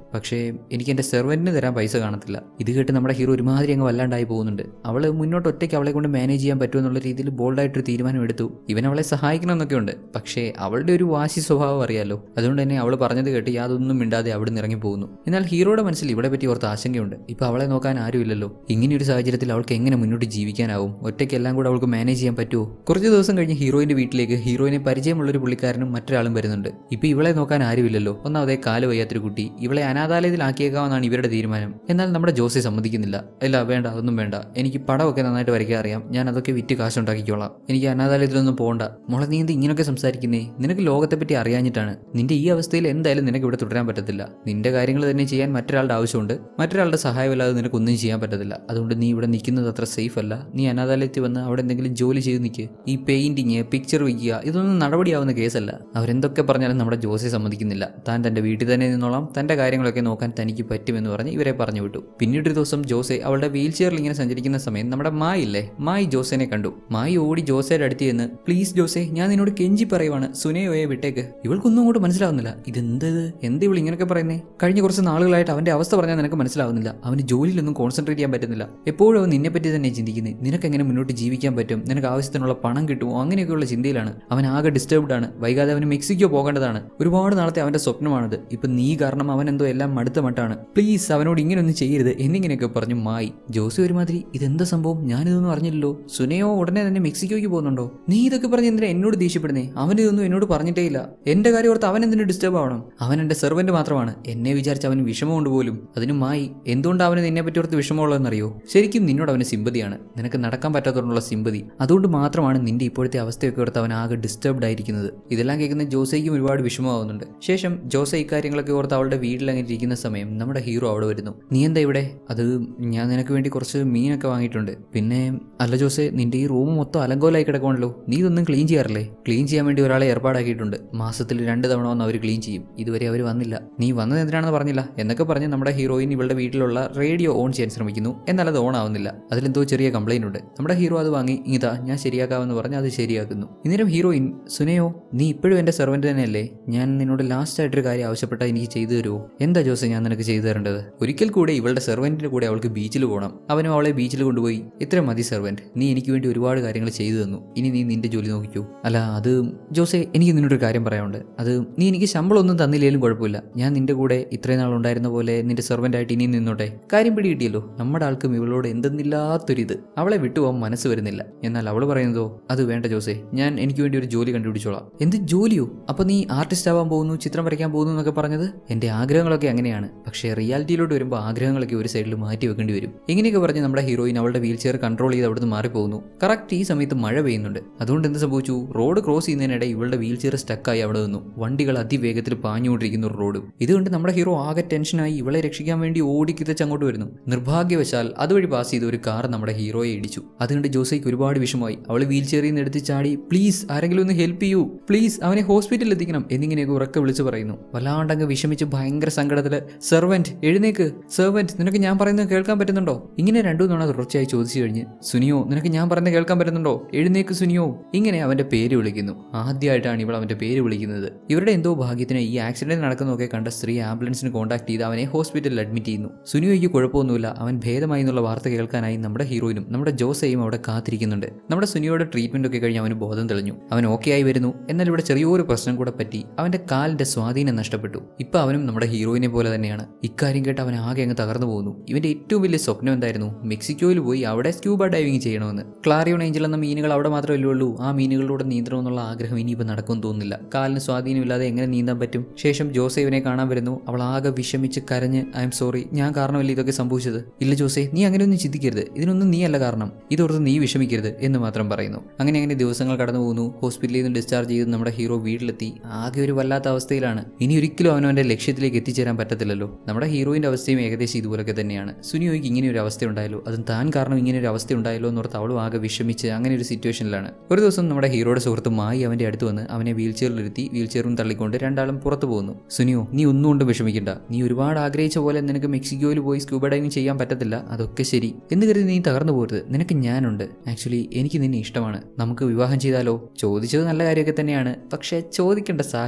എനിക്ക് എൻ്റെ സെർവൻറ്റിന് തരാൻ പൈസ കാണത്തില്ല ഇത് കേട്ട് നമ്മുടെ ഹീറോ ഒരുമാതിരി അങ്ങ് വല്ലാണ്ടായി പോകുന്നുണ്ട് അവൾ മുന്നോട്ട് ഒറ്റയ്ക്ക് അവളെ കൊണ്ട് മാനേജ് ചെയ്യാൻ പറ്റുമെന്നുള്ള രീതിയിൽ ബോൾഡായിട്ടൊരു തീരുമാനം എടുത്തു ഇവൻ അവളെ സഹായിക്കണമെന്നൊക്കെ ഉണ്ട് പക്ഷേ അവളുടെ ഒരു വാശി സ്വഭാവം അറിയാലോ അതുകൊണ്ട് തന്നെ അവൾ പറഞ്ഞത് കേട്ട് യാതൊന്നും മിണ്ടാതെ അവിടെ നിന്ന് ഇറങ്ങി പോകുന്നു എന്നാൽ ഹീറോയുടെ മനസ്സിൽ ഇവിടെ പറ്റി ഓർത്ത് ആശങ്കയുണ്ട് ഇപ്പോൾ അവളെ നോക്കാൻ ആരുമില്ലല്ലോ ഇങ്ങനെയൊരു സാഹചര്യത്തിൽ അവൾക്ക് എങ്ങനെ മുന്നോട്ട് ജീവിക്കാനാവും ഒറ്റയ്ക്ക് എല്ലാം കൂടെ അവൾക്ക് മാനേജ് ചെയ്യാൻ പറ്റുമോ കുറച്ച് ദിവസം കഴിഞ്ഞ് ഹീറോയിന്റെ വീട്ടിലേക്ക് ഹീറോയിനെ പരിചയമുള്ള ഒരു പുള്ളിക്കാരനും മറ്റൊരാളും വരുന്നുണ്ട് ഇപ്പോൾ ഇവളെ നോക്കാൻ ആരുമില്ലല്ലോ ഒന്നാമതേ കാല് വയ്യാത്തൊരു കുട്ടി ഇവളെ അനാഥാലയത്തിലാക്കിയേക്കാമെന്നാണ് ഇവരുടെ തീരുമാനം എന്നാൽ നമ്മുടെ ജോസെ സമ്മതിക്കുന്നില്ല ഇല്ല വേണ്ട അതൊന്നും വേണ്ട എനിക്ക് പടമൊക്കെ നന്നായിട്ട് വരയ്ക്കാൻ അറിയാം ഞാൻ അതൊക്കെ വിറ്റ് കാശുണ്ടാക്കിക്കോളാം എനിക്ക് അനാഥാലയത്തിലൊന്നും പോകണ്ട മോളെ നീ എന്ത് ഇങ്ങനെയൊക്കെ സംസാരിക്കുന്നേ നിനക്ക് ലോകത്തെ പറ്റി അറിയാഞ്ഞിട്ടാണ് നിന്റെ ഈ അവസ്ഥയിൽ എന്തായാലും നിനക്ക് ഇവിടെ തുടരാൻ പറ്റത്തില്ല നിന്റെ കാര്യങ്ങൾ തന്നെ ചെയ്യാൻ മറ്റൊരാളുടെ ആവശ്യമുണ്ട് മറ്റൊരാളുടെ സഹായമില്ലാതെ നിനക്കൊന്നും ചെയ്യാൻ പറ്റത്തില്ല അതുകൊണ്ട് നീ ഇവിടെ നിൽക്കുന്നത് അത്ര സേഫ് അല്ല നീ അനാഥാലയത്തിൽ വന്ന് അവിടെ എന്തെങ്കിലും ജോലി ചെയ്ത് നിൽക്ക് ഈ പെയിന്റിങ് പിക്ചർ വയ്ക്കുക ഇതൊന്നും നടപടിയാവുന്ന കേസല്ല അവരെന്തൊക്കെ പറഞ്ഞാലും നമ്മുടെ ജോസെ സമ്മതിക്കുന്നില്ല താൻ തന്റെ വീട്ടിൽ തന്നെ നിന്നോളാം തന്റെ കാര്യങ്ങളൊക്കെ നോക്കാൻ തനിക്ക് പറ്റുമെന്ന് പറഞ്ഞ് ഇവരെ പറഞ്ഞു വിട്ടു പിന്നീട് ഒരു ദിവസം ജോസെ അവളുടെ വീൽ ചെയറിൽ ഇങ്ങനെ സഞ്ചരിക്കുന്ന സമയം നമ്മുടെ മായി ഇല്ലേ മായി ജോസേനെ കണ്ടു മായി ഓടി ജോസയുടെ അടുത്ത് ചെന്ന് പ്ലീസ് ജോസെ ഞാൻ നിന്നോട് കെഞ്ചി പറയുവാണ് സുനയോയെ വിട്ടേക്ക് ഇവൾക്കൊന്നും അങ്ങോട്ട് മനസ്സിലാവുന്നില്ല ഇതെന്ത് എന്ത് ഇവൾ ഇങ്ങനെയൊക്കെ പറയുന്നേ കഴിഞ്ഞ കുറച്ച് നാളുകളായിട്ട് അവന്റെ അവസ്ഥ പറഞ്ഞാൽ നിനക്ക് മനസ്സിലാവുന്നില്ല അവന് ജോലിയിലൊന്നും കോൺസെൻട്രേറ്റ് ചെയ്യാൻ പറ്റുന്നില്ല എപ്പോഴും അവൻ നിന്നെ പറ്റി തന്നെ ചിന്തിക്കുന്നത് നിനക്ക് എങ്ങനെ മുന്നോട്ട് ജീവിക്കാൻ പറ്റും നിനക്ക് ആവശ്യത്തിനുള്ള പണം കിട്ടുമോ അങ്ങനെയൊക്കെയുള്ള ചിന്തയിലാണ് അവൻ ആകെ ഡിസ്റ്റർബ്ഡ് ആണ് വൈകാതെ അവന് മെക്സിക്കോ പോകേണ്ടതാണ് ഒരുപാട് നാളത്തെ അവന്റെ സ്വപ്നമാണത് ഇപ്പൊ നീ കാരണം അവൻ എന്തോ എല്ലാം മടുത്ത മട്ടാണ് പ്ലീസ് അവനോട് ഇങ്ങനെയൊന്നും ചെയ്യരുത് എന്നിങ്ങനെയൊക്കെ പറഞ്ഞു മായി ജോസി ഒരുമാതിരി ഇതെന്താ സംഭവം ഞാനിതൊന്നും അറിഞ്ഞില്ലല്ലോ സുനയോ ഉടനെ തന്നെ മെക്സിക്കോയ്ക്ക് പോകുന്നുണ്ടോ നീ ഇതൊക്കെ പറഞ്ഞ് എന്തിനാ എന്നോട് ദേഷ്യപ്പെടുന്നേ അവൻ ഇതൊന്നും എന്നോട് പറഞ്ഞിട്ടേ ഇല്ല എന്റെ കാര്യം ഓർത്ത് അവൻ എന്തിനു ഡിസ്റ്റർബ് ആവണം അവൻ എന്റെ സെർവന്റ് മാത്രമാണ് എന്നെ വിചാരിച്ച് അവന് വിഷമമുണ്ട് പോലും അതിന് മായി എന്തുകൊണ്ട് അവന് നിന്നെ പറ്റി ഓർത്ത് വിഷമമുള്ളതെന്നറിയോ ശരിക്കും നിന്നോട് അവന് സിമ്പതിയാണ് നിനക്ക് നടക്കാൻ പറ്റാത്തതുകൊണ്ടുള്ള സിമ്പതി അതുകൊണ്ട് മാത്രമാണ് നിന്റെ ഇപ്പോഴത്തെ അവസ്ഥയൊക്കെ ഓർത്ത് അവൻ ആകെ ഡിസ്റ്റർബ്ഡ് ആയിരിക്കുന്നത് ഇതെല്ലാം കേൾക്കുന്ന ജോസയ്ക്കും ഒരുപാട് വിഷമമാവുന്നുണ്ട് ശേഷം ജോസ ഇക്കാര്യങ്ങളൊക്കെ ഓർത്ത് അവളുടെ വീട്ടിൽ അങ്ങനെ ഇരിക്കുന്ന സമയം നമ്മുടെ ഹീറോ അവിടെ വരുന്നു നീ എന്താ ഇവിടെ അത് ഞാൻ നിനക്ക് വേണ്ടി കുറച്ച് മീനൊക്കെ വാങ്ങിയിട്ടുണ്ട് പിന്നെ അല്ല ജോസെ നിന്റെ ഈ റൂം മൊത്തം അലങ്കോലായി കിടക്കുവാണല്ലോ നീ ഇതൊന്നും ക്ലീൻ ചെയ്യാറില്ലേ ക്ലീൻ ചെയ്യാൻ വേണ്ടി ഒരാളെ ഏർപ്പാടാക്കിയിട്ടുണ്ട് മാസത്തിൽ രണ്ട് തവണ വന്ന് അവർ ക്ലീൻ ചെയ്യും ഇതുവരെ അവർ വന്നില്ല നീ വന്നത് എന്തിനാണെന്ന് പറഞ്ഞില്ല എന്നൊക്കെ പറഞ്ഞ് നമ്മുടെ ഹീറോയിൻ ഇവളുടെ വീട്ടിലുള്ള റേഡിയോ ഓൺ ചെയ്യാൻ ശ്രമിക്കുന്നു എന്നാൽ അത് ഓൺ ആവുന്നില്ല അതിലെന്തോ ചെറിയ കംപ്ലൈന്റ് ഉണ്ട് നമ്മുടെ ഹീറോ അത് വാങ്ങി ഇതാ ഞാൻ ശരിയാക്കാമെന്ന് പറഞ്ഞ് അത് ശരിയാക്കുന്നു ഇന്നേരം ഹീറോയിൻ സുനയോ നീ ഇപ്പോഴും എൻ്റെ സെർവൻ്റ് തന്നെയല്ലേ ഞാൻ നിന്നോട് ലാസ്റ്റ് ആയിട്ടൊരു കാര്യം ആവശ്യപ്പെട്ടാൽ എനിക്ക് ചെയ്തു തരുമോ എന്താ ജോസ് ഞാൻ നിനക്ക് ചെയ്തു തരേണ്ടത് ഒരിക്കൽ കൂടെ ഇവളുടെ സെർവൻറ്റിൻ്റെ കൂടെ അവൾക്ക് ബീച്ചിൽ പോകണം അവനും അവളെ ബീച്ചിൽ കൊണ്ടുപോയി ഇത്ര മതി സെർവൻറ്റ് നീ എനിക്ക് വേണ്ടി ഒരുപാട് കാര്യങ്ങൾ ചെയ്തു തന്നു ഇനി നീ നിന്റെ ജോലി നോക്കിക്കൂ അല്ല അത് ജോസെ എനിക്ക് നിന്നോടൊരു കാര്യം പറയാനുണ്ട് അത് നീ എനിക്ക് ശമ്പളം ഒന്നും തന്നില്ലേലും കുഴപ്പമില്ല ഞാൻ നിന്റെ കൂടെ ഇത്രയും നാൾ ഉണ്ടായിരുന്ന പോലെ നിന്റെ സെർവൻ്റ് ആയിട്ട് ഇനി നിന്നോട്ടെ കാര്യം പിടി കിട്ടിയല്ലോ നമ്മുടെ ആൾക്കും ഇവളോട് എന്തെന്നില്ലാത്തൊരിത് അവളെ വിട്ടുപോകാൻ മനസ്സ് വരുന്നില്ല എന്നാൽ അവൾ പറയുന്നതോ അത് വേണ്ട ജോസെ ഞാൻ എനിക്ക് വേണ്ടി ഒരു ജോലി കണ്ടുപിടിച്ചോളാം എന്ത് ജോലിയോ അപ്പൊ നീ ആർട്ടിസ്റ്റ് ആവാൻ പോകുന്നു ചിത്രം വരയ്ക്കാൻ പോകുന്നു എന്നൊക്കെ പറഞ്ഞത് എന്റെ ആഗ്രഹങ്ങളൊക്കെ അങ്ങനെയാണ് പക്ഷേ റിയാലിറ്റിയിലോട്ട് വരുമ്പോൾ ആഗ്രഹങ്ങളൊക്കെ ഒരു സൈഡിൽ മാറ്റി വെക്കേണ്ടി വരും ഇങ്ങനെയൊക്കെ പറഞ്ഞ് നമ്മുടെ ഹീറോയിൻ അവളുടെ വീൽ ചെയർ കൺട്രോൾ ചെയ്ത് അവിടുന്ന് മാറിപ്പോകുന്നു കറക്റ്റ് ഈ സമയത്ത് മഴ പെയ്യുന്നുണ്ട് അതുകൊണ്ട് എന്ത് സംഭവിച്ചു റോഡ് ക്രോസ് ചെയ്യുന്നതിനിടെ ഇവളുടെ വീൽ ചെയർ സ്റ്റക്കായി അവിടെ നിന്നു വണ്ടികൾ അതിവേഗത്തിൽ പാഞ്ഞുകൊണ്ടിരിക്കുന്ന ഒരു റോഡ് ഇതുകൊണ്ട് നമ്മുടെ ഹീറോ ആകെ ടെൻഷനായി ഇവളെ രക്ഷിക്കാൻ വേണ്ടി ഓടിക്കിതച്ച് അങ്ങോട്ട് വരുന്നു നിർഭാഗ്യവശാൽ അതുവഴി പാസ് ചെയ്ത ഒരു കാർ നമ്മുടെ ഹീറോയെ ഇടിച്ചു അതുകൊണ്ട് ജോസയ്ക്ക് ഒരുപാട് വിഷമമായി അവൾ വീൽ ചെയറിൽ നിന്ന് എടുത്ത് ചാടി പ്ലീസ് ആരെങ്കിലും ഒന്ന് ഹെൽപ്പ് ചെയ്യൂ പ്ലീസ് അവനെ ഹോസ്പിറ്റലിൽ എത്തിക്കണം എന്നിങ്ങനെയൊക്കെ ഉറക്കെ വിളിച്ച് പറയുന്നു വല്ലാണ്ടങ്ങ് വിഷമിച്ച് ഭയങ്കര സങ്കടത്തില് സെർവൻറ്റ് എഴുന്നേക്ക് സെർവൻറ്റ് നിനക്ക് ഞാൻ പറയുന്നത് കേൾക്കാൻ പറ്റുന്നുണ്ടോ ഇങ്ങനെ രണ്ടു തവണ തുടർച്ചയായി ചോദിച്ചു കഴിഞ്ഞ് സുനിയോ നിനക്ക് ഞാൻ പറയുന്നത് കേൾക്കാൻ പറ്റുന്നുണ്ടോ എഴുന്നേക്ക് സുനിയോ ഇങ്ങനെ അവന്റെ പേര് വിളിക്കുന്നു ആദ്യമായിട്ടാണ് ഇവൾ അവന്റെ പേര് വിളിക്കുന്നത് ഇവരുടെ എന്തോ ഭാഗ്യത്തിന് ഈ ആക്സിഡന്റ് നടക്കുന്നതൊക്കെ കണ്ട സ്ത്രീ ആംബുലൻസിന് കോൺടാക്ട് ചെയ്ത് അവനെ ഹോസ്പിറ്റലിൽ അഡ്മിറ്റ് ചെയ്യുന്നു സുനിയോയ്ക്ക് കുഴപ്പമൊന്നുമില്ല അവൻ ഭേദമായി എന്നുള്ള വാർത്ത കേൾക്കാനായി നമ്മുടെ ഹീറോയിനും നമ്മുടെ ജോസയും അവിടെ കാത്തിരിക്കുന്നുണ്ട് നമ്മുടെ സുനിയോയുടെ ട്രീറ്റ്മെന്റ് ഒക്കെ കഴിഞ്ഞ് അവന് ബോധം തെളിഞ്ഞു അവൻ ഓക്കെ ആയി വരുന്നു എന്നാൽ ഇവിടെ ചെറിയൊരു പ്രശ്നം കൂടെ പറ്റി അവന്റെ കാലിന്റെ സ്വാധീനം നഷ്ടപ്പെട്ടു ഇപ്പൊ അവനും നമ്മുടെ ഹീറോയിനെ പോലെ തന്നെയാണ് ഇക്കാര്യം കേട്ട് അവൻ ആകെ അങ്ങ് തകർന്നു പോകുന്നു ഇവന്റെ ഏറ്റവും വലിയ സ്വപ്നം എന്തായിരുന്നു മെക്സിക്കോയിൽ പോയി അവിടെ സ്ക്യൂബ ഡൈവിംഗ് ചെയ്യണമെന്ന് ക്ലാരിയോൺ ഏഞ്ചൽ എന്ന മീനുകൾ അവിടെ മാത്രമല്ലേ ഉള്ളൂ ആ മീനുകളിലൂടെ നീന്തണമെന്നുള്ള ആഗ്രഹം ഇനിയിപ്പോൾ നടക്കുമെന്ന് തോന്നുന്നില്ല കാലിന് സ്വാധീനമില്ലാതെ എങ്ങനെ നീന്താൻ പറ്റും ശേഷം ജോസെ ഇവനെ കാണാൻ വരുന്നു അവൾ ആകെ വിഷമിച്ച് കരഞ്ഞ് ഐ എം സോറി ഞാൻ കാരണമല്ലേ ഇതൊക്കെ സംഭവിച്ചത് ഇല്ല ജോസെ നീ അങ്ങനെയൊന്നും ചിന്തിക്കരുത് ഇതിനൊന്നും നീ അല്ല കാരണം ഇതോർത്ത് നീ വിഷമിക്കരുത് എന്ന് മാത്രം പറയുന്നു അങ്ങനെ അങ്ങനെ ദിവസങ്ങൾ കടന്നു പോകുന്നു ഹോസ്പിറ്റലിൽ നിന്ന് ഡിസ്ചാർജ് ചെയ്ത് നമ്മുടെ ഹീറോ വീട്ടിലെത്തി ആകെ ഒരു വല്ലാത്ത അവസ്ഥയിലാണ് ഇനി ഒരിക്കലും അവനവന്റെ ലക്ഷ്യത്തിലേക്ക് എത്തിച്ചേരാൻ പറ്റത്തില്ലല്ലോ നമ്മുടെ ഹീറോയിന്റെ അവസ്ഥയും ഏകദേശം ഇതുപോലൊക്കെ തന്നെയാണ് സുനിയോയ്ക്ക് ഇങ്ങനെ ഒരു അവസ്ഥ ഉണ്ടായല്ലോ അതും താൻ കാരണം ഇങ്ങനെ ഒരു അവസ്ഥ ഉണ്ടായല്ലോ എന്നോർത്ത് അവളും ആകെ വിഷമിച്ച് അങ്ങനെ ഒരു സിറ്റുവേഷനിലാണ് ഒരു ദിവസം നമ്മുടെ ഹീറോയുടെ സുഹൃത്ത് മായി അവന്റെ അടുത്ത് വന്ന് അവനെ വീൽ ചെയറിലിരുത്തി വീൽ ചെയറും തള്ളിക്കൊണ്ട് രണ്ടാളും പുറത്തു പോകുന്നു സുനിയോ നീ ഒന്നും കൊണ്ടും വിഷമിക്കണ്ട നീ ഒരുപാട് ആഗ്രഹിച്ച പോലെ നിനക്ക് മെക്സിക്കോയിൽ പോയി സ്കൂബ ഡൈവിംഗ് ചെയ്യാൻ പറ്റത്തില്ല അതൊക്കെ ശരി എന്ന് കരുതി നീ തകർന്നു പോരുത് നിനക്ക് ഞാനുണ്ട് ആക്ച്വലി എനിക്ക് നിന്നെ ഇഷ്ടമാണ് നമുക്ക് വിവാഹം ചെയ്താലോ ചോദിച്ചത് നല്ല കാര്യമൊക്കെ തന്നെയാണ് പക്ഷേ ചോദിക്കേണ്ട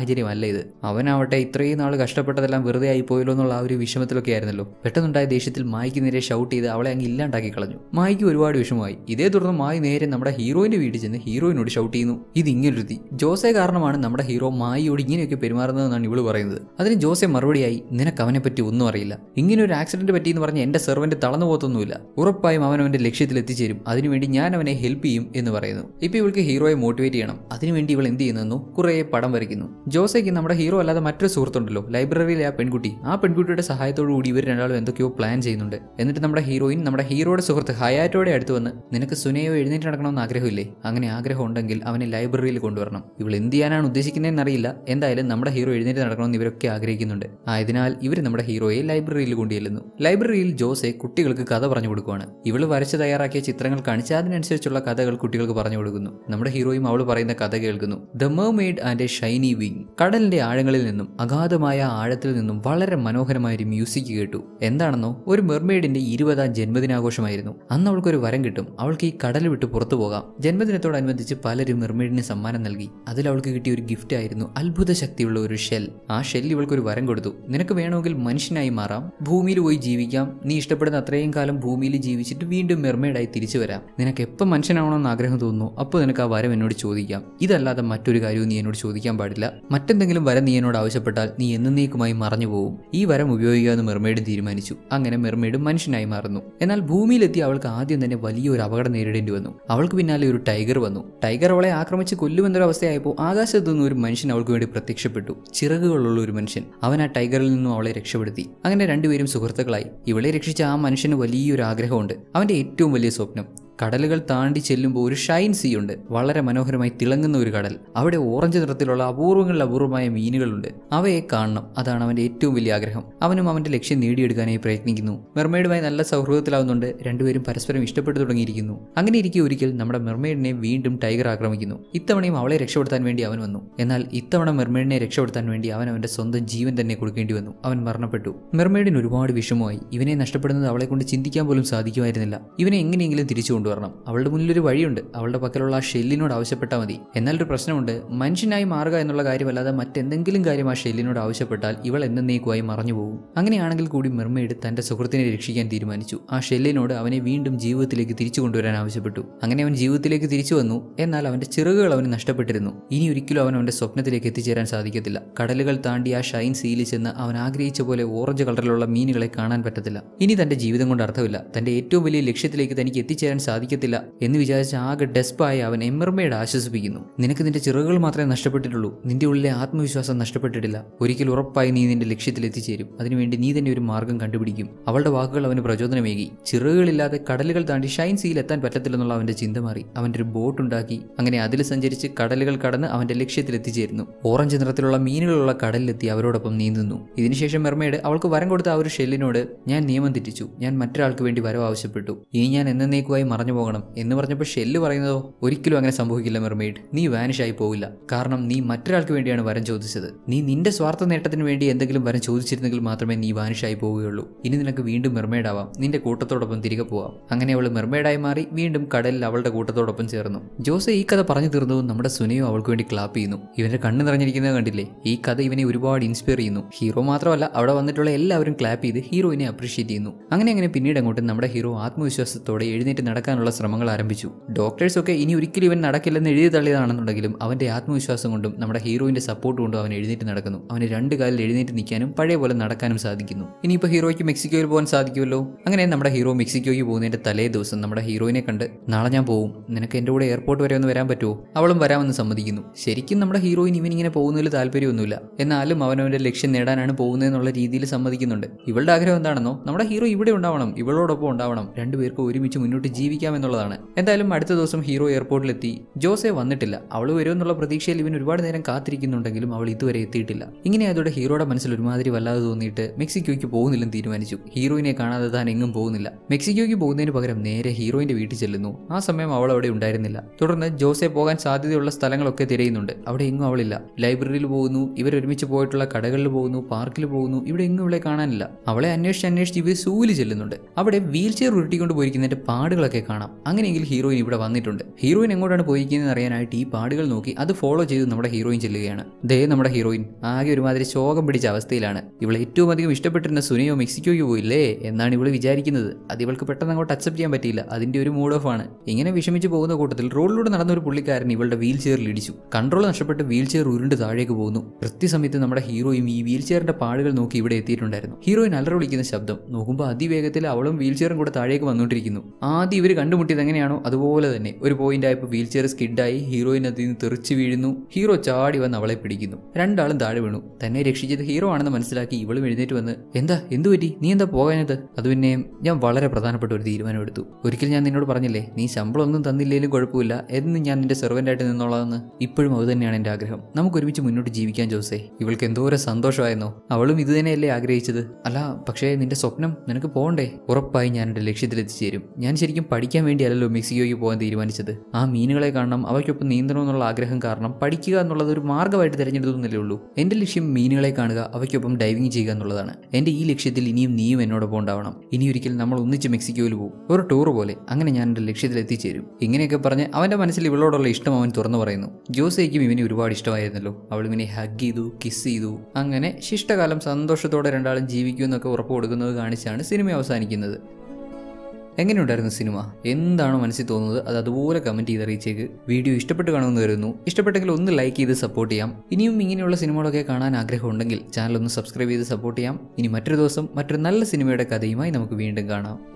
സാഹചര്യമല്ല ഇത് അവനാവട്ടെ ഇത്രയും നാൾ കഷ്ടപ്പെട്ടതെല്ലാം വെറുതെ ആയി പോയല്ലോ എന്നുള്ള ആ ഒരു വിഷമത്തിലൊക്കെ ആയിരുന്നല്ലോ പെട്ടെന്നുണ്ടായ ദേഷ്യത്തിൽ മായിക്ക് നേരെ ഷൗട്ട് ചെയ്ത് അവളെ അങ്ങ് ഇല്ലാണ്ടാക്കി കളഞ്ഞു മായിക്ക് ഒരുപാട് വിഷമമായി ഇതേ തുടർന്ന് മായി നേരെ നമ്മുടെ ഹീറോയിന്റെ വീട്ടിൽ ചെന്ന് ഹീറോയിനോട് ഷൗട്ട് ചെയ്യുന്നു ഇത് ഇങ്ങനൊരുത്തി ജോസെ കാരണമാണ് നമ്മുടെ ഹീറോ മായിയോട് ഇങ്ങനെയൊക്കെ പെരുമാറുന്നതെന്നാണ് ഇവള് പറയുന്നത് അതിന് ജോസെ മറുപടിയായി നിനക്ക് അവനെ പറ്റി ഒന്നും അറിയില്ല ഇങ്ങനെ ഒരു ആക്സിഡന്റ് പറ്റിയെന്ന് പറഞ്ഞ് എന്റെ സെർവന്റ് തളർന്നു പോകത്തൊന്നുമില്ല ഉറപ്പായും അവൻ അവന്റെ ലക്ഷ്യത്തിൽ എത്തിച്ചേരും അതിനുവേണ്ടി ഞാൻ അവനെ ഹെൽപ്പ് ചെയ്യും എന്ന് പറയുന്നു ഇപ്പൊ ഇവൾക്ക് ഹീറോയെ മോട്ടിവേറ്റ് ചെയ്യണം അതിനുവേണ്ടി ഇവൾ എന്ത് ചെയ്യുന്നു കുറേ പടം വരയ്ക്കുന്നു ജോസയ്ക്ക് നമ്മുടെ ഹീറോ അല്ലാതെ മറ്റൊരു സുഹൃത്തുണ്ടല്ലോ ലൈബ്രറിയിലെ ആ പെൺകുട്ടി ആ പെൺകുട്ടിയുടെ സഹായത്തോടു കൂടി ഇവർ രണ്ടാളും എന്തൊക്കെയോ പ്ലാൻ ചെയ്യുന്നുണ്ട് എന്നിട്ട് നമ്മുടെ ഹീറോയിൻ നമ്മുടെ ഹീറോയുടെ സുഹൃത്ത് ഹയാറ്റോടെ അടുത്ത് വന്ന് നിനക്ക് സുനയോ എഴുന്നേറ്റ് നടക്കണമെന്ന് ആഗ്രഹമില്ലേ അങ്ങനെ ആഗ്രഹം ഉണ്ടെങ്കിൽ അവനെ ലൈബ്രറിയിൽ കൊണ്ടുവരണം ഇവൾ എന്ത് ചെയ്യാനാണ് ഉദ്ദേശിക്കുന്നതെന്ന് അറിയില്ല എന്തായാലും നമ്മുടെ ഹീറോ എഴുന്നേറ്റ് നടക്കണമെന്ന് ഇവരൊക്കെ ആഗ്രഹിക്കുന്നുണ്ട് ആയതിനാൽ ഇവർ നമ്മുടെ ഹീറോയെ ലൈബ്രറിയിൽ കൊണ്ടുചെല്ലുന്നു ലൈബ്രറിയിൽ ജോസെ കുട്ടികൾക്ക് കഥ പറഞ്ഞു കൊടുക്കുവാണ് ഇവൾ വരച്ച് തയ്യാറാക്കിയ ചിത്രങ്ങൾ കാണിച്ച് അതിനനുസരിച്ചുള്ള കഥകൾ കുട്ടികൾക്ക് പറഞ്ഞു കൊടുക്കുന്നു നമ്മുടെ ഹീറോയും അവൾ പറയുന്ന കഥ കേൾക്കുന്നു the mermaid and a shiny wing കടലിന്റെ ആഴങ്ങളിൽ നിന്നും അഗാധമായ ആഴത്തിൽ നിന്നും വളരെ മനോഹരമായ ഒരു മ്യൂസിക് കേട്ടു എന്താണെന്നോ ഒരു മെർമെയ്ഡിന്റെ ഇരുപതാം ജന്മദിനാഘോഷമായിരുന്നു അന്ന് അവൾക്കൊരു വരം കിട്ടും അവൾക്ക് ഈ കടൽ വിട്ട് പുറത്തു പോകാം ജന്മദിനത്തോടനുബന്ധിച്ച് പലരും മെർമെയ്ഡിന് സമ്മാനം നൽകി അതിൽ അവൾക്ക് കിട്ടിയ ഒരു ഗിഫ്റ്റ് ആയിരുന്നു അത്ഭുത ശക്തിയുള്ള ഒരു ഷെൽ ആ ഷെൽ ഇവൾക്ക് ഒരു വരം കൊടുത്തു നിനക്ക് വേണമെങ്കിൽ മനുഷ്യനായി മാറാം ഭൂമിയിൽ പോയി ജീവിക്കാം നീ ഇഷ്ടപ്പെടുന്ന അത്രയും കാലം ഭൂമിയിൽ ജീവിച്ചിട്ട് വീണ്ടും മെർമെയ്ഡായി തിരിച്ചു വരാം നിനക്ക് എപ്പോൾ മനുഷ്യനാവണമെന്ന് ആഗ്രഹം തോന്നുന്നു അപ്പോൾ നിനക്ക് ആ വരം എന്നോട് ചോദിക്കാം ഇതല്ലാതെ മറ്റൊരു കാര്യവും നീ എന്നോട് ചോദിക്കാൻ പാടില്ല മറ്റെന്തെങ്കിലും വരം നീ എന്നോട് ആവശ്യപ്പെട്ടാൽ നീ എന്നേക്കുമായി മറഞ്ഞു പോകും ഈ വരം ഉപയോഗിക്കാമെന്ന് മെർമെയ്ഡ് തീരുമാനിച്ചു അങ്ങനെ മെർമെയ്ഡ് മനുഷ്യനായി മാറുന്നു എന്നാൽ ഭൂമിയിലെത്തി അവൾക്ക് ആദ്യം തന്നെ വലിയൊരു അപകടം നേരിടേണ്ടി വന്നു അവൾക്ക് പിന്നാലെ ഒരു ടൈഗർ വന്നു ടൈഗർ അവളെ ആക്രമിച്ച് കൊല്ലുമെന്നൊരു അവസ്ഥയായപ്പോൾ ആകാശത്തു നിന്ന് ഒരു മനുഷ്യൻ അവൾക്ക് വേണ്ടി പ്രത്യക്ഷപ്പെട്ടു ചിറകുകളുള്ള ഒരു മനുഷ്യൻ അവൻ ആ ടൈഗറിൽ നിന്നും അവളെ രക്ഷപ്പെടുത്തി അങ്ങനെ രണ്ടുപേരും സുഹൃത്തുക്കളായി ഇവളെ രക്ഷിച്ച ആ മനുഷ്യന് വലിയൊരു ആഗ്രഹമുണ്ട് അവന്റെ ഏറ്റവും വലിയ സ്വപ്നം കടലുകൾ താണ്ടി ചെല്ലുമ്പോൾ ഒരു ഷൈൻ സീ ഉണ്ട് വളരെ മനോഹരമായി തിളങ്ങുന്ന ഒരു കടൽ അവിടെ ഓറഞ്ച് നിറത്തിലുള്ള അപൂർവങ്ങളിൽ അപൂർവമായ മീനുകളുണ്ട് അവയെ കാണണം അതാണ് അവന്റെ ഏറ്റവും വലിയ ആഗ്രഹം അവനും അവന്റെ ലക്ഷ്യം നേടിയെടുക്കാനായി പ്രയത്നിക്കുന്നു മെർമെയ്ഡുമായി നല്ല സൗഹൃദത്തിലാവുന്നുണ്ട് രണ്ടുപേരും പരസ്പരം ഇഷ്ടപ്പെട്ടു തുടങ്ങിയിരിക്കുന്നു അങ്ങനെ ഇരിക്കെ ഒരിക്കൽ നമ്മുടെ മെർമെയ്ഡിനെ വീണ്ടും ടൈഗർ ആക്രമിക്കുന്നു ഇത്തവണയും അവളെ രക്ഷപ്പെടുത്താൻ വേണ്ടി അവൻ വന്നു എന്നാൽ ഇത്തവണ മെർമെയ്ഡിനെ രക്ഷപ്പെടുത്താൻ വേണ്ടി അവൻ അവന്റെ സ്വന്തം ജീവൻ തന്നെ കൊടുക്കേണ്ടി വന്നു അവൻ മരണപ്പെട്ടു മെർമെയ്ഡിന് ഒരുപാട് വിഷമമായി ഇവനെ നഷ്ടപ്പെടുന്നത് അവളെ കൊണ്ട് ചിന്തിക്കാൻ പോലും സാധിക്കുമായിരുന്നില്ല ഇവനെ എങ്ങനെയെങ്കിലും തിരിച്ചു കൊണ്ടുവരണം അവളുടെ മുന്നിൽ ഒരു വഴിയുണ്ട് അവളുടെ പക്കലുള്ള ആ ഷെല്ലിനോട് ആവശ്യപ്പെട്ടാൽ മതി എന്നാൽ ഒരു പ്രശ്നമുണ്ട് മനുഷ്യനായി മാറുക എന്നുള്ള കാര്യമല്ലാതെ മറ്റെന്തെങ്കിലും കാര്യം ആ ഷെല്ലിനോട് ആവശ്യപ്പെട്ടാൽ ഇവൾ എന്നേക്കുമായി മറഞ്ഞു പോകും അങ്ങനെയാണെങ്കിൽ കൂടി മെർമെയ്ഡ് തന്റെ സുഹൃത്തിനെ രക്ഷിക്കാൻ തീരുമാനിച്ചു ആ ഷെല്ലിനോട് അവനെ വീണ്ടും ജീവിതത്തിലേക്ക് തിരിച്ചു കൊണ്ടുവരാൻ ആവശ്യപ്പെട്ടു അങ്ങനെ അവൻ ജീവിതത്തിലേക്ക് തിരിച്ചു വന്നു എന്നാൽ അവന്റെ ചിറകുകൾ അവന് നഷ്ടപ്പെട്ടിരുന്നു ഇനി ഒരിക്കലും അവൻ അവന്റെ സ്വപ്നത്തിലേക്ക് എത്തിച്ചേരാൻ സാധിക്കത്തില്ല കടലുകൾ താണ്ടി ആ ഷൈൻ സീലിൽ ചെന്ന് അവൻ ആഗ്രഹിച്ച പോലെ ഓറഞ്ച് കളറിലുള്ള മീനുകളെ കാണാൻ പറ്റത്തില്ല ഇനി തന്റെ ജീവിതം കൊണ്ട് അർത്ഥമില്ല തന്റെ ഏറ്റവും വലിയ ലക്ഷ്യത്തിലേക്ക് തനിക്ക് എത്തിച്ചേരാൻ സാധിക്കത്തില്ല എന്ന് വിചാരിച്ച ആകെ ഡെസ്പായി അവൻ എമ്മർമയുടെ ആശ്വസിപ്പിക്കുന്നു നിനക്ക് നിന്റെ ചിറകുകൾ മാത്രമേ നഷ്ടപ്പെട്ടിട്ടുള്ളൂ നിന്റെ ഉള്ളിലെ ആത്മവിശ്വാസം നഷ്ടപ്പെട്ടിട്ടില്ല ഒരിക്കൽ ഉറപ്പായി നീ നിന്റെ ലക്ഷ്യത്തിൽ എത്തിച്ചേരും അതിനുവേണ്ടി നീ തന്നെ ഒരു മാർഗം കണ്ടുപിടിക്കും അവളുടെ വാക്കുകൾ അവന് പ്രചോദനമേകി ചിറകുകളില്ലാതെ കടലുകൾ താണ്ടി ഷൈൻ സീൽ എത്താൻ പറ്റത്തില്ലെന്നുള്ള അവന്റെ ചിന്ത മാറി അവന്റെ ഒരു ബോട്ട് ഉണ്ടാക്കി അങ്ങനെ അതിൽ സഞ്ചരിച്ച് കടലുകൾ കടന്ന് അവന്റെ ലക്ഷ്യത്തിൽ എത്തിച്ചേരുന്നു ഓറഞ്ച് നിറത്തിലുള്ള മീനുകളുള്ള കടലിലെത്തി അവരോടൊപ്പം നീന്തുന്നു ഇതിനുശേഷം മെർമേഡ് അവൾക്ക് വരം കൊടുത്ത ആ ഒരു ഷെല്ലിനോട് ഞാൻ നിയമം തെറ്റിച്ചു ഞാൻ മറ്റൊരാൾക്ക് വേണ്ടി വരവ് ആവശ്യപ്പെട്ടു ഇനി ഞാൻ എന്നേക്കുമായി മറഞ്ഞു പോകണം എന്ന് പറഞ്ഞപ്പോൾ ഷെല്ല് പറയുന്നതോ ഒരിക്കലും അങ്ങനെ സംഭവിക്കില്ല മെർമെയ്ഡ് നീ വാനിഷ് ആയി പോവില്ല കാരണം നീ മറ്റൊരാൾക്ക് വേണ്ടിയാണ് വരം ചോദിച്ചത് നീ നിന്റെ സ്വാർത്ഥ നേട്ടത്തിന് വേണ്ടി എന്തെങ്കിലും വരം ചോദിച്ചിരുന്നെങ്കിൽ മാത്രമേ നീ വാനിഷ് ആയി പോവുകയുള്ളൂ ഇനി നിനക്ക് വീണ്ടും മെർമെയ്ഡ് ആവാം നിന്റെ കൂട്ടത്തോടൊപ്പം തിരികെ പോവാം അങ്ങനെ അവൾ മെർമെയ്ഡായി മാറി വീണ്ടും കടലിൽ അവളുടെ കൂട്ടത്തോടൊപ്പം ചേർന്നു ജോസ് ഈ കഥ പറഞ്ഞു തീർന്നതും നമ്മുടെ സുനയോ അവൾക്ക് വേണ്ടി ക്ലാപ്പ് ചെയ്യുന്നു ഇവന്റെ കണ്ണ് നിറഞ്ഞിരിക്കുന്നത് കണ്ടില്ലേ ഈ കഥ ഇവനെ ഒരുപാട് ഇൻസ്പയർ ചെയ്യുന്നു ഹീറോ മാത്രമല്ല അവിടെ വന്നിട്ടുള്ള എല്ലാവരും ക്ലാപ്പ് ചെയ്ത് ഹീറോയിനെ അപ്രീഷിയേറ്റ് ചെയ്യുന്നു അങ്ങനെ അങ്ങനെ പിന്നീട് അങ്ങോട്ട് നമ്മുടെ ഹീറോ ആത്മവിശ്വാസത്തോടെ എഴുന്നേറ്റ് നടക്കാനുള്ള ശ്രമങ്ങൾ ആരംഭിച്ചു ഡോക്ടേഴ്സ് ഒക്കെ ഇനി ഒരിക്കലും ഇവൻ നടക്കില്ലെന്ന് എഴുതി തള്ളിയതാണെന്നുണ്ടെങ്കിലും അവന്റെ ആത്മവിശ്വാസം കൊണ്ടും നമ്മുടെ ഹീറോയിന്റെ സപ്പോർട്ട് കൊണ്ടും അവൻ എഴുന്നേറ്റ് നടക്കുന്നു അവന് രണ്ട് കാലിൽ എഴുന്നേറ്റ് നിൽക്കാനും പഴയ പോലെ നടക്കാനും സാധിക്കുന്നു ഇനിയിപ്പോൾ ഹീറോയ്ക്ക് മെക്സിക്കോയിൽ പോകാൻ സാധിക്കുമല്ലോ അങ്ങനെ നമ്മുടെ ഹീറോ മെക്സിക്കോയ്ക്ക് പോകുന്നതിന്റെ തലേ ദിവസം നമ്മുടെ ഹീറോയിനെ കണ്ട് നാളെ ഞാൻ പോവും നിനക്ക് എൻ്റെ കൂടെ എയർപോർട്ട് വരെ ഒന്ന് വരാൻ പറ്റുമോ അവളും വരാമെന്ന് സമ്മതിക്കുന്നു ശരിക്കും നമ്മുടെ ഹീറോയിൻ ഇവൻ ഇങ്ങനെ പോകുന്നതിൽ താല്പര്യമൊന്നുമില്ല എന്നാലും അവനവന്റെ ലക്ഷ്യം നേടാനാണ് പോകുന്നതെന്നുള്ള രീതിയിൽ സമ്മതിക്കുന്നുണ്ട് ഇവളുടെ ആഗ്രഹം എന്താണെന്നോ നമ്മുടെ ഹീറോ ഇവിടെ ഉണ്ടാവണം ഇവളോടൊപ്പം ഉണ്ടാവണം രണ്ടുപേർക്കും ഒരുമിച്ച് മുന്നോട്ട് ജീവിക്കാം എന്നുള്ളതാണ് എന്തായാലും അടുത്ത ദിവസം ഹീറോ എയർപോർട്ടിലെത്തി ജോസെ വന്നിട്ടില്ല അവൾ വരുമെന്നുള്ള പ്രതീക്ഷയിൽ ഇവൻ ഒരുപാട് നേരം കാത്തിരിക്കുന്നുണ്ടെങ്കിലും അവൾ ഇതുവരെ എത്തിയിട്ടില്ല ഇങ്ങനെ അതോടെ ഹീറോയുടെ മനസ്സിൽ ഒരുമാതിരി വല്ലാതെ തോന്നിയിട്ട് മെക്സിക്കോയ്ക്ക് പോകുന്നില്ലെന്ന് തീരുമാനിച്ചു ഹീറോയിനെ കാണാതെ താൻ എങ്ങും പോകുന്നില്ല മെക്സിക്കോയ്ക്ക് പോകുന്നതിന് പകരം നേരെ ഹീറോയിന്റെ വീട്ടിൽ ചെല്ലുന്നു ആ സമയം അവൾ അവിടെ ഉണ്ടായിരുന്നില്ല തുടർന്ന് ജോസെ പോകാൻ സാധ്യതയുള്ള സ്ഥലങ്ങളൊക്കെ തിരയുന്നുണ്ട് അവിടെ എങ്ങും അവളില്ല ലൈബ്രറിയിൽ പോകുന്നു ഇവർ ഒരുമിച്ച് പോയിട്ടുള്ള കടകളിൽ പോകുന്നു പാർക്കിൽ പോകുന്നു ഇവിടെ എങ്ങും ഇവളെ കാണാനില്ല അവളെ അന്വേഷിച്ച് അന്വേഷിച്ച് ഇവർ സൂവിൽ ചെല്ലുന്നുണ്ട് അവിടെ വീൽ ചെയർ ഉരുട്ടിക്കൊണ്ട് പോയിരിക്കുന്നതിന്റെ പാടുകളൊക്കെ കാണാം അങ്ങനെയെങ്കിൽ ഹീറോയിൻ ഇവിടെ വന്നിട്ടുണ്ട് ഹീറോയിൻ എങ്ങോട്ടാണ് പോയിരിക്കുന്നത് അറിയാനായിട്ട് ഈ പാടുകൾ നോക്കി അത് ഫോളോ ചെയ്ത് നമ്മുടെ ഹീറോയിൻ ചെല്ലുകയാണ് ദേ നമ്മുടെ ഹീറോയിൻ ആകെ ഒരുമാതിരി ശോകം പിടിച്ച അവസ്ഥയിലാണ് ഇവളെ ഏറ്റവും അധികം ഇഷ്ടപ്പെട്ടിരുന്ന സുനിയോ മെക്സിക്കോയ്ക്ക് പോയില്ലേ എന്നാണ് ഇവള് വിചാരിക്കുന്നത് അത് ഇവൾക്ക് പെട്ടെന്ന് അങ്ങോട്ട് അക്സെപ്റ്റ് ചെയ്യാൻ പറ്റിയില്ല അതിന്റെ ഒരു മൂഡ് ഓഫ് ആണ് ഇങ്ങനെ വിഷമിച്ച് പോകുന്ന കൂട്ടത്തിൽ റോഡിലൂടെ നടന്ന ഒരു പുള്ളിക്കാരൻ ഇവളുടെ വീൽ ചെയറിൽ ഇടിച്ചു കൺട്രോൾ നഷ്ടപ്പെട്ട് വീൽ ചെയർ ഉരുണ്ട് താഴേക്ക് പോകുന്നു കൃത്യസമയത്ത് നമ്മുടെ ഹീറോയും ഈ വീൽ ചെയറിന്റെ പാടുകൾ നോക്കി ഇവിടെ എത്തിയിട്ടുണ്ടായിരുന്നു ഹീറോയിൻ അലറി വിളിക്കുന്ന ശബ്ദം നോക്കുമ്പോൾ അതിവേഗത്തിൽ അവളും വീൽ ചെയറും കൂടെ താഴേക്ക് വന്നുകൊണ്ടിരിക്കുന്നു ആദ്യം ഇവർ കണ്ടുമുട്ടിയത് എങ്ങനെയാണോ അതുപോലെ തന്നെ ഒരു പോയിന്റ് ആയപ്പോൾ വീൽ ചെയർ സ്കിഡായി ഹീറോയിൻ അതിൽ നിന്ന് തെറിച്ച് വീഴുന്നു ഹീറോ ചാടി വന്ന് അവളെ പിടിക്കുന്നു രണ്ടാളും താഴെ വീണു തന്നെ രക്ഷിച്ചത് ഹീറോ ആണെന്ന് മനസ്സിലാക്കി ഇവളും എഴുന്നേറ്റ് വന്ന് എന്താ എന്തു പറ്റി നീ എന്താ പോകാനത് അത് പിന്നെ ഞാൻ വളരെ പ്രധാനപ്പെട്ട ഒരു തീരുമാനം എടുത്തു ഒരിക്കൽ ഞാൻ നിന്നോട് പറഞ്ഞില്ലേ നീ ശമ്പളം ഒന്നും തന്നില്ലേലും കുഴപ്പമില്ല എന്ന് ഞാൻ നിന്റെ സെർവൻ്റായിട്ട് നിന്നോളാമെന്ന് ഇപ്പോഴും അത് തന്നെയാണ് എൻ്റെ ആഗ്രഹം നമുക്ക് ഒരുമിച്ച് മുന്നോട്ട് ജീവിക്കാൻ ജോസേ ഇവൾക്ക് എന്തോരം സന്തോഷമായിരുന്നോ അവളും ഇത് തന്നെയല്ലേ ആഗ്രഹിച്ചത് അല്ല പക്ഷേ നിന്റെ സ്വപ്നം നിനക്ക് പോകണ്ടേ ഉറപ്പായി ഞാൻ എൻ്റെ ലക്ഷ്യത്തിൽ എത്തിച്ചേരും ഞാൻ ശരിക്കും പഠിക്കാൻ വേണ്ടിയല്ലല്ലോ മെക്സിക്കോയ്ക്ക് പോകാൻ തീരുമാനിച്ചത് ആ മീനുകളെ കാണണം അവയ്ക്കൊപ്പം നീന്തണമെന്നുള്ള ആഗ്രഹം കാരണം പഠിക്കുക എന്നുള്ളത് ഒരു മാർഗ്ഗമായിട്ട് തിരഞ്ഞെടുത്തുന്നില്ലേ ഉള്ളൂ എൻ്റെ ലക്ഷ്യം മീനുകളെ കാണുക അവയ്ക്കൊപ്പം ഡൈവിംഗ് ചെയ്യുക എന്നുള്ളതാണ് എൻ്റെ ഈ ലക്ഷ്യത്തിൽ ഇനിയും നീയും എന്നോടൊപ്പം ഉണ്ടാവണം ഇനി ഒരിക്കൽ നമ്മൾ ഒന്നിച്ച് മെക്സിക്കോയിൽ പോകും ഒരു ടൂർ പോലെ അങ്ങനെ ഞാൻ എൻ്റെ ലക്ഷ്യത്തിൽ എത്തിച്ചേരും ഇങ്ങനെയൊക്കെ പറഞ്ഞ് അവൻ്റെ മനസ്സിൽ ഇവളോടുള്ള ഇഷ്ടം അവൻ തുറന്നു പറയുന്നു ജോസയ്ക്കും ഇവനെ ഒരുപാട് ഇഷ്ടമായിരുന്നല്ലോ അവൾ ഇവനെ ഹഗ് ചെയ്തു കിസ് ചെയ്തു അങ്ങനെ ശിഷ്ടകാലം സന്തോഷത്തോടെ രണ്ടാളും ജീവിക്കും എന്നൊക്കെ ഉറപ്പ് കൊടുക്കുന്നത് കാണിച്ചാണ് സിനിമ അവസാനിക്കുന്നത് എങ്ങനെയുണ്ടായിരുന്നു സിനിമ എന്താണോ മനസ്സിൽ തോന്നുന്നത് അത് അതുപോലെ കമൻറ്റ് ചെയ്ത് അറിയിച്ചേക്ക് വീഡിയോ ഇഷ്ടപ്പെട്ട് കാണുമെന്ന് വരുന്നു ഇഷ്ടപ്പെട്ടെങ്കിൽ ഒന്ന് ലൈക്ക് ചെയ്ത് സപ്പോർട്ട് ചെയ്യാം ഇനിയും ഇങ്ങനെയുള്ള സിനിമകളൊക്കെ കാണാൻ ആഗ്രഹമുണ്ടെങ്കിൽ ചാനൽ ഒന്ന് സബ്സ്ക്രൈബ് ചെയ്ത് സപ്പോർട്ട് ചെയ്യാം ഇനി മറ്റൊരു ദിവസം മറ്റൊരു നല്ല സിനിമയുടെ കഥയുമായി നമുക്ക് വീണ്ടും കാണാം